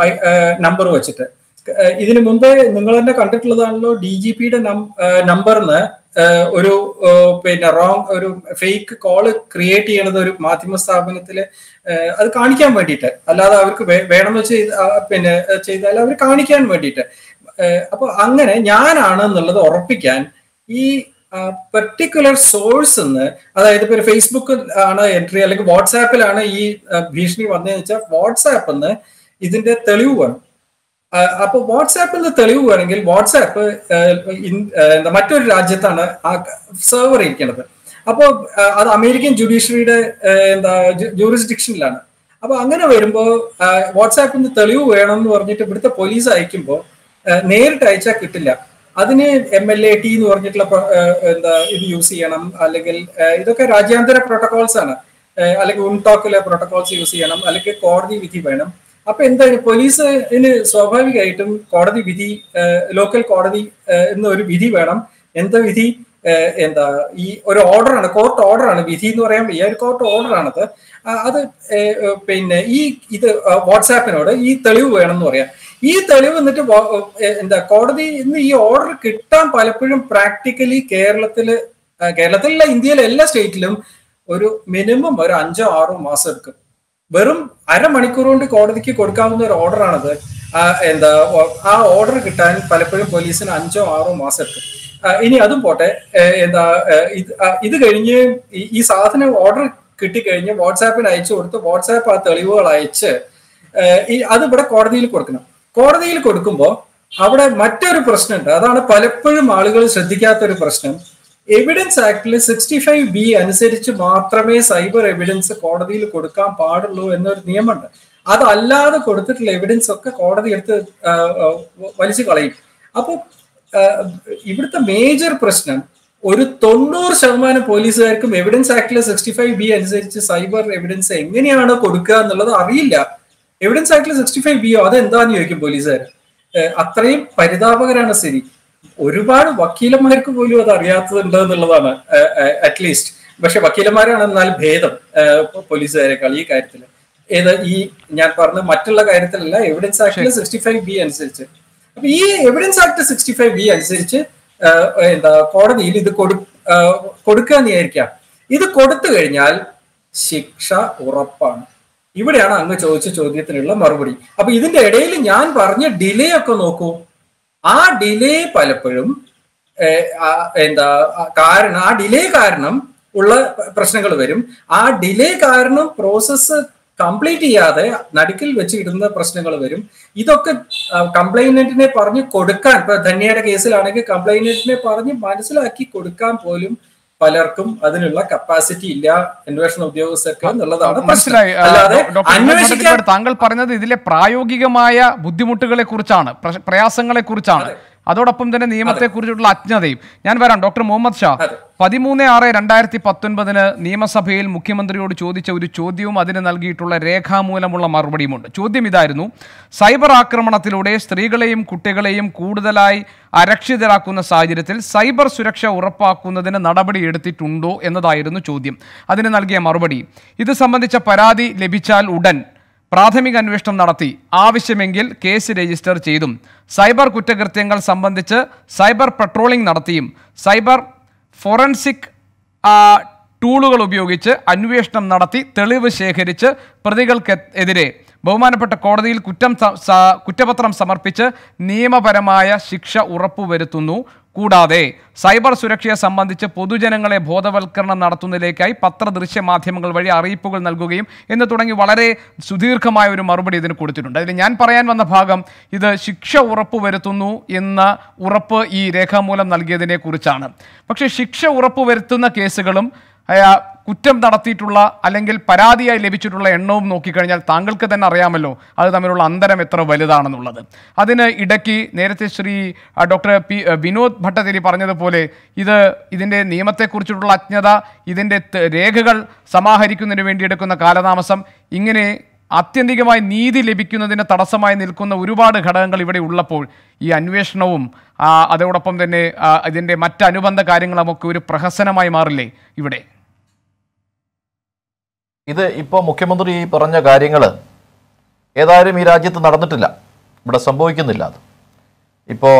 നമ്പർ വെച്ചിട്ട് ഏഹ് ഇതിനു മുമ്പേ നിങ്ങൾ തന്നെ കണ്ടിട്ടുള്ളതാണല്ലോ ഡി ജി പിയുടെ നമ്പറിന് ഒരു ഏഹ് പിന്നെ റോങ് ഒരു ഫേക്ക് കോള് ക്രിയേറ്റ് ചെയ്യണത് ഒരു മാധ്യമ സ്ഥാപനത്തില് ഏഹ് അത് കാണിക്കാൻ വേണ്ടിയിട്ട് അല്ലാതെ അവർക്ക് വേ- വേണമെന്ന് വെച്ച് ചെയ്ത- ആ, പിന്നെ ഏഹ് ചെയ്താൽ അവർ കാണിക്കാൻ വേണ്ടിയിട്ട് ഏഹ് അപ്പൊ അങ്ങനെ ഞാനാണ് എന്നുള്ളത് ഉറപ്പിക്കാൻ ഈ പെർട്ടിക്കുലർ സോഴ്സ് എന്ന് അതായത് ഇപ്പൊ ഫേസ്ബുക്ക് ആണ് എൻട്രി അല്ലെങ്കിൽ വാട്സാപ്പിലാണ് ഈ ആ, ഭീഷണി വന്നതെന്ന് വെച്ചാൽ വാട്സാപ്പ് എന്ന് ഇതിന്റെ തെളിവ് വേണം ആ, അപ്പൊ വാട്സാപ്പിൽ നിന്ന് തെളിവ് വേണമെങ്കിൽ വാട്സാപ്പ് ആ, ഇൻ- ആ, എന്താ മറ്റൊരു രാജ്യത്താണ് ആ സെർവർ ഇരിക്കുന്നത് അപ്പോൾ അത് അമേരിക്കൻ ജുഡീഷ്യറിയുടെ ആ, എന്താ ജൂറിസ്ഡിക്ഷനിലാണ് അപ്പൊ അങ്ങനെ വരുമ്പോൾ വാട്സാപ്പിൽ നിന്ന് തെളിവ് വേണം എന്ന് പറഞ്ഞിട്ട് ഇവിടുത്തെ പോലീസ് അയക്കുമ്പോൾ നേരിട്ട് അയച്ചാൽ കിട്ടില്ല അതിന് എം എൽ എ ടി എന്ന് പറഞ്ഞിട്ടുള്ള പ്ര- ആ, എന്താ ഇത് യൂസ് ചെയ്യണം അല്ലെങ്കിൽ ആ, ഇതൊക്കെ രാജ്യാന്തര പ്രോട്ടോകോൾസ് ആണ് ആ, അല്ലെങ്കിൽ ഉൺടോക്കിലെ പ്രോട്ടോകോൾസ് യൂസ് ചെയ്യണം അല്ലെങ്കിൽ കോടതി വിധി വേണം അപ്പൊ എന്താ പോലീസിന് സ്വാഭാവികമായിട്ടും കോടതി വിധി ലോക്കൽ കോടതി ആ, എന്നൊരു വിധി വേണം എന്താ വിധി ആ, എന്താ ഈ ഒരു ഓർഡറാണ് കോർട്ട് ഓർഡറാണ് വിധി എന്ന് പറയാൻ വയ്യ ഒരു കോർട്ട് ഓർഡറാണത് ആ, അത് ഏ, ഏ, പിന്നെ ഈ ഇത് ആ, വാട്സാപ്പിനോട് ഈ തെളിവ് വേണം എന്ന് പറയാം ഈ തെളിവ് എന്നിട്ട് വാ- ഏ, എന്താ കോടതി ഇന്ന് ഈ ഓർഡർ കിട്ടാൻ പലപ്പോഴും പ്രാക്ടിക്കലി കേരളത്തില് ആ, കേരളത്തിലല്ല ഇന്ത്യയിലെ എല്ലാ സ്റ്റേറ്റിലും ഒരു മിനിമം ഒരു അഞ്ചോ ആറോ മാസം എടുക്കും വെറും അരമണിക്കൂർ കൊണ്ട് കോടതിക്ക് കൊടുക്കാവുന്ന ഒരു ഓർഡറാണത് ആ, എന്താ ഓ- ആ ഓർഡർ കിട്ടാൻ പലപ്പോഴും പോലീസിന് അഞ്ചോ ആറോ മാസം എടുക്കും ആ, ഇനി അതും പോട്ടെ ഏ, എന്താ ഏ, ഇത് ആ, ഇത് കഴിഞ്ഞ് ഈ- ഈ സാധനം ഓർഡർ കിട്ടിക്കഴിഞ്ഞ് വാട്സാപ്പിന് അയച്ചു കൊടുത്ത് വാട്സാപ്പ് ആ തെളിവുകൾ അയച്ച് ഏ, ഈ അത് ഇവിടെ കോടതിയിൽ കൊടുക്കണം കോടതിയിൽ കൊടുക്കുമ്പോൾ അവിടെ മറ്റൊരു പ്രശ്നമുണ്ട് അതാണ് പലപ്പോഴും ആളുകൾ ശ്രദ്ധിക്കാത്ത ഒരു പ്രശ്നം എവിഡൻസ് ആക്ടിൽ സിക്സ്റ്റി ഫൈവ് ബി അനുസരിച്ച് മാത്രമേ സൈബർ എവിഡൻസ് കോടതിയിൽ കൊടുക്കാൻ പാടുള്ളൂ എന്നൊരു നിയമമുണ്ട് അതല്ലാതെ കൊടുത്തിട്ടുള്ള എവിഡൻസ് ഒക്കെ കോടതി എടുത്ത് ആ, ആ, വലിച്ചു കളയും അപ്പോൾ ഇവിടുത്തെ മേജർ പ്രശ്നം ഒരു തൊണ്ണൂറ് ശതമാനം പോലീസുകാർക്കും എവിഡൻസ് ആക്ടിലെ സിക്സ്റ്റി ഫൈവ് ബി അനുസരിച്ച് സൈബർ എവിഡൻസ് എങ്ങനെയാണ് കൊടുക്കുക എന്നുള്ളത് അറിയില്ല എവിഡൻസ് ആക്ടിലെ സിക്സ്റ്റി ഫൈവ് ബിയോ അതെന്താന്ന് ചോദിക്കും പോലീസുകാർ ഏഹ് അത്രയും പരിതാപകരാണ് സ്ഥിതി ഒരുപാട് വക്കീലന്മാർക്ക് പോലും അത് അറിയാത്തതുണ്ട് എന്നുള്ളതാണ് അറ്റ്ലീസ്റ്റ് പക്ഷെ വക്കീലന്മാരാണ് എന്നാൽ ഭേദം ഏഹ് പോലീസുകാരെക്കാൾ ഈ കാര്യത്തിൽ ഏത് ഈ ഞാൻ പറഞ്ഞ മറ്റുള്ള കാര്യത്തിലല്ല എവിഡൻസ് ആക്ടിലെ സിക്സ്റ്റി ഫൈവ് ബി അനുസരിച്ച് അപ്പൊ ഈ evidence act sixty five B അനുസരിച്ച് ആഹ് എന്താ കോടതിയിൽ ഇത് കൊടു ആഹ് കൊടുക്കുക എന്ന് വിചാരിക്കാം ഇത് കൊടുത്തു കഴിഞ്ഞാൽ ശിക്ഷ ഉറപ്പാണ് ഇവിടെയാണ് അങ്ങ് ചോദിച്ച ചോദ്യത്തിനുള്ള മറുപടി അപ്പൊ ഇതിന്റെ ഇടയിൽ ഞാൻ പറഞ്ഞ ഡിലേ ഒക്കെ നോക്കൂ ആ ഡിലേ പലപ്പോഴും ഏഹ്, ആ, എന്താ ആ കാരണം ആ ഡിലേ കാരണം ഉള്ള പ്രശ്നങ്ങൾ വരും ആ ഡിലേ കാരണം പ്രോസസ്സ് കംപ്ലീറ്റ് ചെയ്യാതെ നടുക്കിൽ വെച്ച് ഇടുന്ന പ്രശ്നങ്ങൾ വരും ഇതൊക്കെ കംപ്ലൈനന്റിനെ പറഞ്ഞ് കൊടുക്കാൻ ഇപ്പൊ ധന്യയുടെ കേസിലാണെങ്കിൽ കംപ്ലൈനന്റിനെ പറഞ്ഞ് മനസ്സിലാക്കി കൊടുക്കാൻ പോലും പലർക്കും അതിനുള്ള കപ്പാസിറ്റി ഇല്ല അന്വേഷണ ഉദ്യോഗസ്ഥർക്ക് എന്നുള്ളതാണ് പ്രശ്നം മനസ്സിലായി ആ, അല്ലാതെ ഡോ- ഡോക്ടർ അന്വേഷിക്കാൻ ഭട്ടതിരിപ്പാട് താങ്കൾ പറഞ്ഞത് ഇതിലെ പ്രായോഗികമായ ബുദ്ധിമുട്ടുകളെ കുറിച്ചാണ് പ്രയാസങ്ങളെ കുറിച്ചാണ് അതോടൊപ്പം തന്നെ നിയമത്തെക്കുറിച്ചുള്ള അജ്ഞതയും ഞാൻ വരാം ഡോക്ടർ മുഹമ്മദ് ഷാ പതിമൂന്ന് ആറ് രണ്ടായിരത്തി പത്തൊൻപതിന് നിയമസഭയിൽ മുഖ്യമന്ത്രിയോട് ചോദിച്ച ഒരു ചോദ്യവും അതിന് നൽകിയിട്ടുള്ള രേഖാമൂലമുള്ള മറുപടിയുമുണ്ട് ചോദ്യം ഇതായിരുന്നു സൈബർ ആക്രമണത്തിലൂടെ സ്ത്രീകളെയും കുട്ടികളെയും കൂടുതലായി അരക്ഷിതരാക്കുന്ന സാഹചര്യത്തിൽ സൈബർ സുരക്ഷ ഉറപ്പാക്കുന്നതിന് നടപടി എടുത്തിട്ടുണ്ടോ എന്നതായിരുന്നു ചോദ്യം അതിന് നൽകിയ മറുപടി ഇത് സംബന്ധിച്ച പരാതി ലഭിച്ചാൽ ഉടൻ പ്രാഥമിക അന്വേഷണം നടത്തി ആവശ്യമെങ്കിൽ കേസ് രജിസ്റ്റർ ചെയ്തും സൈബർ കുറ്റകൃത്യങ്ങൾ സംബന്ധിച്ച് സൈബർ പെട്രോളിംഗ് നടത്തിയും സൈബർ ഫോറൻസിക് ആ, ടൂളുകൾ ഉപയോഗിച്ച് അന്വേഷണം നടത്തി തെളിവ് ശേഖരിച്ച് പ്രതികൾക്ക് എതിരെ ബഹുമാനപ്പെട്ട കോടതിയിൽ കുറ്റം സ- സ- കുറ്റപത്രം സമർപ്പിച്ച് നിയമപരമായ ശിക്ഷ ഉറപ്പുവരുത്തുന്നു കൂടാതെ സൈബർ സുരക്ഷയെ സംബന്ധിച്ച് പൊതുജനങ്ങളെ ബോധവൽക്കരണം നടത്തുന്നതിലേക്കായി പത്ര ദൃശ്യ മാധ്യമങ്ങൾ വഴി അറിയിപ്പുകൾ നൽകുകയും എന്ന് തുടങ്ങി വളരെ സുദീർഘമായ ഒരു മറുപടി ഇതിന് കൊടുത്തിട്ടുണ്ട് അതിൽ ഞാൻ പറയാൻ വന്ന ഭാഗം ഇത് ശിക്ഷ ഉറപ്പുവരുത്തുന്നു എന്ന ഉറപ്പ് ഈ രേഖാമൂലം നൽകിയതിനെ കുറിച്ചാണ് പക്ഷേ ശിക്ഷ ഉറപ്പുവരുത്തുന്ന കേസുകളും ആ, കുറ്റം നടത്തിയിട്ടുള്ള അല്ലെങ്കിൽ പരാതിയായി ലഭിച്ചിട്ടുള്ള എണ്ണവും നോക്കിക്കഴിഞ്ഞാൽ താങ്കൾക്ക് തന്നെ അറിയാമല്ലോ അത് തമ്മിലുള്ള അന്തരം എത്ര വലുതാണെന്നുള്ളത് അതിന് ഇടയ്ക്ക് നേരത്തെ ശ്രീ ആ, ഡോക്ടർ പി ആ, വിനോദ് ഭട്ടതിരി പറഞ്ഞതുപോലെ ഇത് ഇതിൻ്റെ നിയമത്തെക്കുറിച്ചിട്ടുള്ള അജ്ഞത ഇതിൻ്റെ ത- രേഖകൾ സമാഹരിക്കുന്നതിന് വേണ്ടി എടുക്കുന്ന കാലതാമസം ഇങ്ങനെ ആത്യന്തികമായി നീതി ലഭിക്കുന്നതിന് തടസ്സമായി നിൽക്കുന്ന ഒരുപാട് ഘടകങ്ങൾ ഇവിടെ ഉള്ളപ്പോൾ ഈ അന്വേഷണവും ആ, അതോടൊപ്പം തന്നെ ആ, ഇതിൻ്റെ മറ്റ് അനുബന്ധ കാര്യങ്ങളുമൊക്കെ ഒരു പ്രഹസനമായി മാറില്ലേ ഇവിടെ ഇത് ഇപ്പോൾ മുഖ്യമന്ത്രി ഈ പറഞ്ഞ കാര്യങ്ങൾ ഏതായാലും ഈ രാജ്യത്ത് നടന്നിട്ടില്ല ഇവിടെ സംഭവിക്കുന്നില്ല അത് ഇപ്പോൾ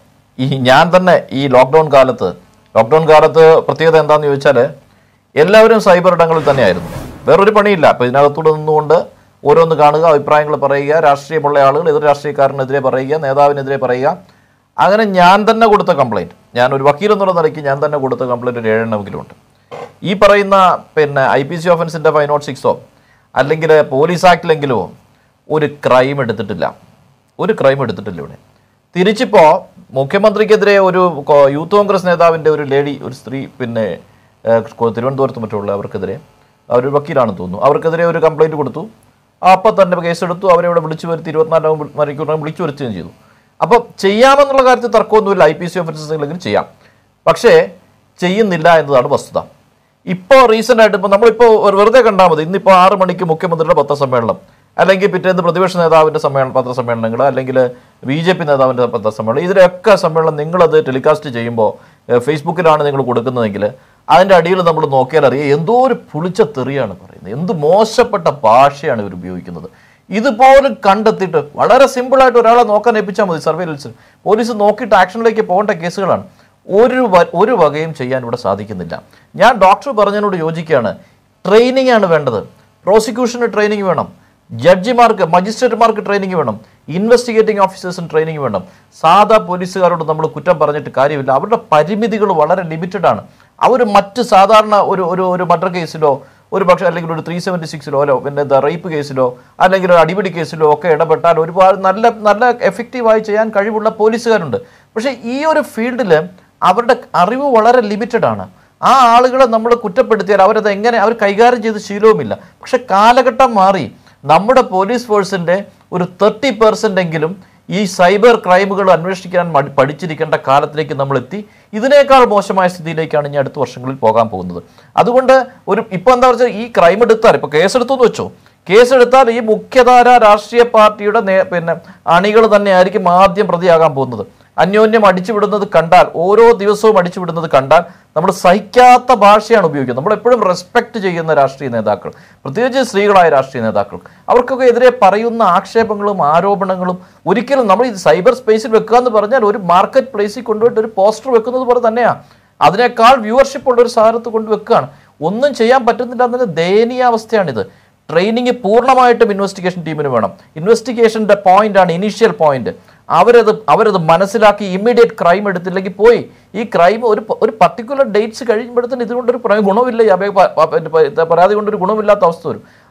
ഈ ഞാൻ തന്നെ ഈ ലോക്ക്ഡൗൺ കാലത്ത് ലോക്ക്ഡൗൺ കാലത്ത് പ്രത്യേകത എന്താണെന്ന് ചോദിച്ചാൽ എല്ലാവരും സൈബർ ഇടങ്ങളിൽ തന്നെയായിരുന്നു വേറൊരു പണിയില്ല അപ്പോൾ ഇതിനകത്തൂടെ നിന്നുകൊണ്ട് ഓരോന്ന് കാണുക അഭിപ്രായങ്ങൾ പറയുക രാഷ്ട്രീയമുള്ള ആളുകൾ എതിർ രാഷ്ട്രീയക്കാരനെതിരെ പറയുക നേതാവിനെതിരെ പറയുക അങ്ങനെ ഞാൻ തന്നെ കൊടുത്ത കംപ്ലൈൻറ്റ് ഞാൻ ഒരു വക്കീൽ എന്നുള്ള നിലയ്ക്ക് ഞാൻ തന്നെ കൊടുത്ത കംപ്ലൈൻറ്റ് ഒരു ഏഴെണ്ണമെങ്കിലും ഉണ്ട് ഈ പറയുന്ന പിന്നെ ഐ പി സി ഓഫൻസിൻ്റെ ഫൈവ് നോട്ട് സിക്സോ അല്ലെങ്കിൽ പോലീസ് ആക്ടിലെങ്കിലോ ഒരു ക്രൈം എടുത്തിട്ടില്ല ഒരു ക്രൈം എടുത്തിട്ടില്ല ഇവിടെ തിരിച്ചിപ്പോൾ മുഖ്യമന്ത്രിക്കെതിരെ ഒരു കോ- യൂത്ത് കോൺഗ്രസ് നേതാവിൻ്റെ ഒരു ലേഡി ഒരു സ്ത്രീ പിന്നെ ഏഹ്, കൊ- തിരുവനന്തപുരത്ത് മറ്റുള്ള അവർക്കെതിരെ അവർ വക്കീലാണെന്ന് തോന്നുന്നു അവർക്കെതിരെ ഒരു കംപ്ലൈൻറ്റ് കൊടുത്തു അപ്പം തന്നെ കേസെടുത്തു അവരെ ഇവിടെ വിളിച്ചു വരുത്തി ഇരുപത്തിനാല് മണിക്കൂറിനകം വിളിച്ചു വരുത്തുകയും ചെയ്തു അപ്പോൾ ചെയ്യാമെന്നുള്ള കാര്യത്തിൽ തർക്കമൊന്നുമില്ല ഐ പി സി ഓഫീസേഴ്സിലെങ്കിലും ചെയ്യാം പക്ഷേ ചെയ്യുന്നില്ല എന്നതാണ് വസ്തുത ഇപ്പോൾ റീസെൻ്റ് ആയിട്ട് ഇപ്പോൾ നമ്മളിപ്പോൾ ഒരു വെറുതെ കണ്ടാൽ മതി ഇന്നിപ്പോൾ ആറ് മണിക്ക് മുഖ്യമന്ത്രിയുടെ പത്രസമ്മേളനം അല്ലെങ്കിൽ പിറ്റേന്ന് പ്രതിപക്ഷ നേതാവിൻ്റെ സമ്മേളനം പത്രസമ്മേളനങ്ങൾ അല്ലെങ്കിൽ ബി ജെ പി നേതാവിൻ്റെ പത്രസമ്മേളനം ഇതിലൊക്കെ സമ്മേളനം നിങ്ങളത് ടെലികാസ്റ്റ് ചെയ്യുമ്പോൾ ഏഹ്, ഫേസ്ബുക്കിലാണ് നിങ്ങൾ കൊടുക്കുന്നതെങ്കിൽ അതിൻ്റെ അടിയിൽ നമ്മൾ നോക്കിയാൽ അറിയാം എന്തോ ഒരു പുളിച്ച തെറിയാണ് പറയുന്നത് എന്ത് മോശപ്പെട്ട ഭാഷയാണ് ഇവർ ഉപയോഗിക്കുന്നത് ഇതുപോലും കണ്ടെത്തിയിട്ട് വളരെ സിമ്പിളായിട്ട് ഒരാളെ നോക്കാൻ ഏൽപ്പിച്ചാൽ മതി സർവേലൻസ് പോലീസ് നോക്കിയിട്ട് ആക്ഷനിലേക്ക് പോകേണ്ട കേസുകളാണ് ഒരു വ- ഒരു വകയും ചെയ്യാൻ ഇവിടെ സാധിക്കുന്നില്ല ഞാൻ ഡോക്ടർ പറഞ്ഞതിനോട് യോജിക്കുകയാണ് ട്രെയിനിങ് ആണ് വേണ്ടത് പ്രോസിക്യൂഷന് ട്രെയിനിങ് വേണം ജഡ്ജിമാർക്ക് മജിസ്ട്രേറ്റുമാർക്ക് ട്രെയിനിങ് വേണം ഇൻവെസ്റ്റിഗേറ്റിംഗ് ഓഫീസേഴ്സിന് ട്രെയിനിങ് വേണം സാധാ പോലീസുകാരോട് നമ്മൾ കുറ്റം പറഞ്ഞിട്ട് കാര്യമില്ല അവരുടെ പരിമിതികൾ വളരെ ലിമിറ്റഡ് ആണ് അവർ മറ്റ് സാധാരണ ഒരു ഒരു ഒരു മർഡർ കേസിലോ ഒരു പക്ഷേ അല്ലെങ്കിൽ ഒരു ത്രീ സെവൻറ്റി സിക്സിലോ അല്ലോ പിന്നെ എന്താ റേപ്പ് കേസിലോ അല്ലെങ്കിൽ ഒരു അടിപിടി കേസിലോ ഒക്കെ ഇടപെട്ടാൽ ഒരുപാട് നല്ല നല്ല എഫക്റ്റീവായി ചെയ്യാൻ കഴിവുള്ള പോലീസുകാരുണ്ട് പക്ഷേ ഈ ഒരു ഫീൽഡിൽ അവരുടെ അറിവ് വളരെ ലിമിറ്റഡ് ആണ് ആ ആളുകളെ നമ്മൾ കുറ്റപ്പെടുത്തിയാൽ അവരത് എങ്ങനെ അവർ കൈകാര്യം ചെയ്ത് ശീലവുമില്ല പക്ഷെ കാലഘട്ടം മാറി നമ്മുടെ പോലീസ് ഫോഴ്സിൻ്റെ ഒരു തേർട്ടി പെർസെൻ്റ് എങ്കിലും ഈ സൈബർ ക്രൈമുകൾ അന്വേഷിക്കാൻ മടി- പഠിച്ചിരിക്കേണ്ട കാലത്തിലേക്ക് നമ്മൾ എത്തി ഇതിനേക്കാൾ മോശമായ സ്ഥിതിയിലേക്കാണ് ഇനി അടുത്ത വർഷങ്ങളിൽ പോകാൻ പോകുന്നത് അതുകൊണ്ട് ഒരു ഇപ്പൊ എന്താ വെച്ചാൽ ഈ ക്രൈം എടുത്താൽ ഇപ്പൊ കേസെടുത്തു എന്ന് വെച്ചോ കേസെടുത്താൽ ഈ മുഖ്യധാര രാഷ്ട്രീയ പാർട്ടിയുടെ നേ പിന്നെ അണികൾ തന്നെയായിരിക്കും ആദ്യം പ്രതിയാകാൻ പോകുന്നത് അന്യോന്യം അടിച്ചുവിടുന്നത് കണ്ടാൽ ഓരോ ദിവസവും അടിച്ചുവിടുന്നത് കണ്ടാൽ നമ്മൾ സഹിക്കാത്ത ഭാഷയാണ് ഉപയോഗിക്കുന്നത് നമ്മൾ എപ്പോഴും റെസ്പെക്ട് ചെയ്യുന്ന രാഷ്ട്രീയ നേതാക്കൾ പ്രത്യേകിച്ച് സ്ത്രീകളായ രാഷ്ട്രീയ നേതാക്കൾ അവർക്കൊക്കെ എതിരെ പറയുന്ന ആക്ഷേപങ്ങളും ആരോപണങ്ങളും ഒരിക്കലും നമ്മൾ ഈ സൈബർ സ്പേസിൽ വെക്കുക എന്ന് പറഞ്ഞാൽ ഒരു മാർക്കറ്റ് പ്ലേസിൽ കൊണ്ടുപോയിട്ട് ഒരു പോസ്റ്റർ വെക്കുന്നത് പോലെ തന്നെയാണ് അതിനേക്കാൾ വ്യൂവർഷിപ്പ് ഉള്ള ഒരു സാധനത്ത് കൊണ്ട് വെക്കുകയാണ് ഒന്നും ചെയ്യാൻ പറ്റുന്നില്ല എന്നതിന് ദയനീയാവസ്ഥയാണിത് ട്രെയിനിങ് പൂർണ്ണമായിട്ടും ഇൻവെസ്റ്റിഗേഷൻ ടീമിന് വേണം ഇൻവെസ്റ്റിഗേഷൻ്റെ പോയിന്റ് ആണ് ഇനീഷ്യൽ പോയിന്റ് അവരത് അവരത് മനസ്സിലാക്കി ഇമ്മീഡിയറ്റ് ക്രൈം എടുത്തില്ലെങ്കിൽ പോയി ഈ ക്രൈം ഒരു പ- ഒരു പർട്ടിക്കുലർ ഡേറ്റ്സ് കഴിയുമ്പോഴത്തേന് ഇതുകൊണ്ടൊരു പ്ര- ഗുണമില്ല ഈ അപേ പ- പ- പ- പരാതി കൊണ്ടൊരു ഗുണമില്ലാത്ത അവസ്ഥ വരും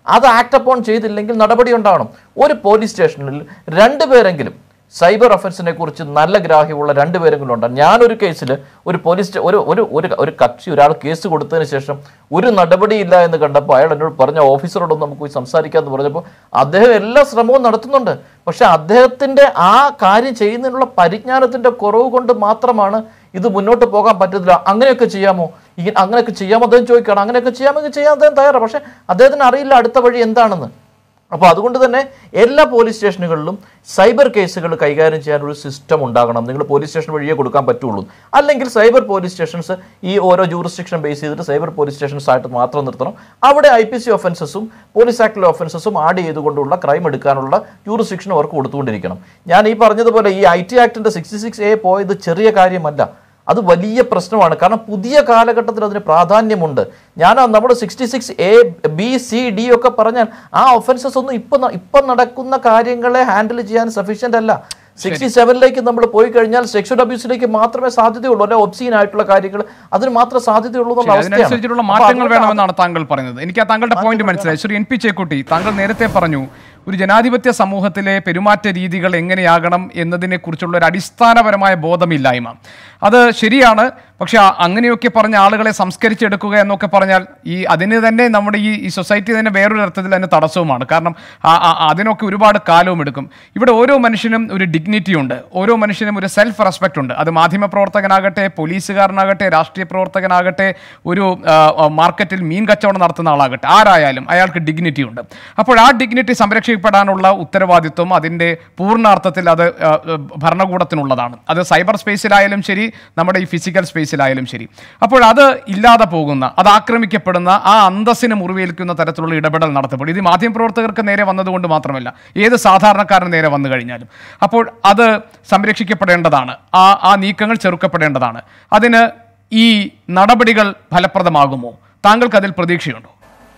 അത് ആക്ട് അപ്പോൺ ചെയ്തില്ലെങ്കിൽ നടപടി ഉണ്ടാവണം ഒരു പോലീസ് സ്റ്റേഷനിൽ രണ്ടുപേരെങ്കിലും സൈബർ ഒഫൻസിനെ കുറിച്ച് നല്ല ഗ്രാഹ്യമുള്ള രണ്ടുപേരെങ്കിലും ഉണ്ടാകും ഞാനൊരു കേസിൽ ഒരു പോലീസ് സ്റ്റേ- ഒരു ഒരു ഒരു ഒരു കക്ഷി ഒരാൾ കേസ് കൊടുത്തതിന് ശേഷം ഒരു നടപടിയില്ല എന്ന് കണ്ടപ്പോൾ അയാൾ എന്നോട് പറഞ്ഞ ഓഫീസറോടൊന്ന് നമുക്ക് പോയി സംസാരിക്കാമെന്ന് പറഞ്ഞപ്പോൾ അദ്ദേഹം എല്ലാ ശ്രമവും നടത്തുന്നുണ്ട് പക്ഷെ അദ്ദേഹത്തിന്റെ ആ കാര്യം ചെയ്യുന്നതിനുള്ള പരിജ്ഞാനത്തിന്റെ കുറവ് കൊണ്ട് മാത്രമാണ് ഇത് മുന്നോട്ട് പോകാൻ പറ്റത്തില്ല അങ്ങനെയൊക്കെ ചെയ്യാമോ ഇങ്ങനെ അങ്ങനെയൊക്കെ ചെയ്യാമോ അദ്ദേഹം ചോദിക്കണം അങ്ങനെയൊക്കെ ചെയ്യാമെങ്കിൽ ചെയ്യാൻ അദ്ദേഹം തയ്യാറാണ് പക്ഷെ അദ്ദേഹത്തിന് അറിയില്ല അടുത്ത വഴി എന്താണെന്ന് അപ്പോൾ അതുകൊണ്ട് തന്നെ എല്ലാ പോലീസ് സ്റ്റേഷനുകളിലും സൈബർ കേസുകൾ കൈകാര്യം ചെയ്യാൻ ഒരു സിസ്റ്റം ഉണ്ടാകണം നിങ്ങൾ പോലീസ് സ്റ്റേഷൻ വഴിയേ കൊടുക്കാൻ പറ്റുള്ളൂ അല്ലെങ്കിൽ സൈബർ പോലീസ് സ്റ്റേഷൻസ് ഈ ഓരോ ജൂറിസ്ഡിക്ഷൻ ബേസ് ചെയ്തിട്ട് സൈബർ പോലീസ് സ്റ്റേഷൻസ് ആയിട്ട് മാത്രം നിർത്തണം അവിടെ ഐ പി സി ഒഫൻസസും പോലീസ് ആക്ടിലെ ഒഫൻസസും ആഡ് ചെയ്തുകൊണ്ടുള്ള ക്രൈം എടുക്കാനുള്ള ജൂറിസ്ഡിക്ഷൻ അവർക്ക് കൊടുത്തുകൊണ്ടിരിക്കണം ഞാൻ ഈ പറഞ്ഞതുപോലെ ഈ ഐ ടി ആക്ടിന്റെ സിക്സ്റ്റി സിക്സ് എ പോയത് ചെറിയ കാര്യമല്ല അത് വലിയ പ്രശ്നമാണ് കാരണം പുതിയ കാലഘട്ടത്തിൽ അതിന് പ്രാധാന്യമുണ്ട് ഞാൻ ആ നമ്മുടെ sixty six A B C D ഒക്കെ പറഞ്ഞാൽ ആ ഒഫൻസസ് ഒന്നും ഇപ്പം ഇപ്പം നടക്കുന്ന കാര്യങ്ങളെ ഹാൻഡിൽ ചെയ്യാൻ സഫീഷ്യൻ്റ് അല്ല സിക്സ്റ്റി സെവനിലേക്ക് നമ്മൾ പോയി കഴിഞ്ഞാൽ സെക്ഷൽ അബ്യൂസിലേക്ക് മാത്രമേ സാധ്യതയുള്ളൂ അല്ലെ ഒബ്സീൻ ആയിട്ടുള്ള കാര്യങ്ങൾ അതിന് മാത്രം സാധ്യതയുള്ളൂ എന്നുള്ള ശരി, അവസ്ഥയാണ് അതിനനുസരിച്ചുള്ള അപ്പോൾ മാറ്റങ്ങൾ അതുകൊണ്ട് വേണമെന്നാണ് താങ്കൾ പറയുന്നത് എനിക്ക് ആ താങ്കളുടെ പോയിന്റ് മനസ്സിലായി ശ്രീ എൻ പി ചേക്കുട്ടി താങ്കൾ നേരത്തെ പറഞ്ഞു ഒരു ജനാധിപത്യ സമൂഹത്തിലെ പെരുമാറ്റ രീതികൾ എങ്ങനെയാകണം എന്നതിനെ കുറിച്ചുള്ള ഒരു അടിസ്ഥാനപരമായ ബോധമില്ലായ്മ അത് ശരിയാണ് പക്ഷെ ആ- അങ്ങനെയൊക്കെ പറഞ്ഞ ആളുകളെ സംസ്കരിച്ചെടുക്കുക എന്നൊക്കെ പറഞ്ഞാൽ ഈ അതിന് തന്നെ നമ്മുടെ ഈ ഈ സൊസൈറ്റി തന്നെ വേറൊരു അർത്ഥത്തിൽ തന്നെ തടസ്സവുമാണ് കാരണം ആ- ആ- അതിനൊക്കെ ഒരുപാട് കാലവും എടുക്കും ഇവിടെ ഓരോ മനുഷ്യനും ഒരു ഡിഗ്നിറ്റി ഉണ്ട് ഓരോ മനുഷ്യനും ഒരു സെൽഫ് റെസ്പെക്ട് ഉണ്ട് അത് മാധ്യമ പ്രവർത്തകനാകട്ടെ പോലീസുകാരനാകട്ടെ രാഷ്ട്രീയ പ്രവർത്തകനാകട്ടെ ഒരു ആ, ആ, മാർക്കറ്റിൽ മീൻ കച്ചവടം നടത്തുന്ന ആളാകട്ടെ ആരായാലും അയാൾക്ക് ഡിഗ്നിറ്റി ഉണ്ട് അപ്പോൾ ആ ഡിഗ്നിറ്റി സംരക്ഷിക്കപ്പെടാനുള്ള ഉത്തരവാദിത്വം അതിൻ്റെ പൂർണ്ണാർത്ഥത്തിൽ അത് ആ, ആ, ഭരണകൂടത്തിനുള്ളതാണ് അത് സൈബർ സ്പേസിലായാലും ശരി നമ്മുടെ ഈ ഫിസിക്കൽ സ്പേസിലായാലും ശരി അപ്പോൾ അത് ഇല്ലാതെ പോകുന്ന അത് ആക്രമിക്കപ്പെടുന്ന ആ അന്തസ്സിന് മുറിവേൽക്കുന്ന തരത്തിലുള്ള ഇടപെടൽ നടത്തപ്പെടും ഇത് മാധ്യമപ്രവർത്തകർക്ക് നേരെ വന്നതുകൊണ്ട് മാത്രമല്ല ഏത് സാധാരണക്കാരന് നേരെ വന്നു കഴിഞ്ഞാലും അപ്പോൾ അത് സംരക്ഷിക്കപ്പെടേണ്ടതാണ് ആ ആ നീക്കങ്ങൾ ചെറുക്കപ്പെടേണ്ടതാണ് അതിന് ഈ നടപടികൾ ഫലപ്രദമാകുമോ താങ്കൾക്ക് അതിൽ പ്രതീക്ഷയുണ്ടോ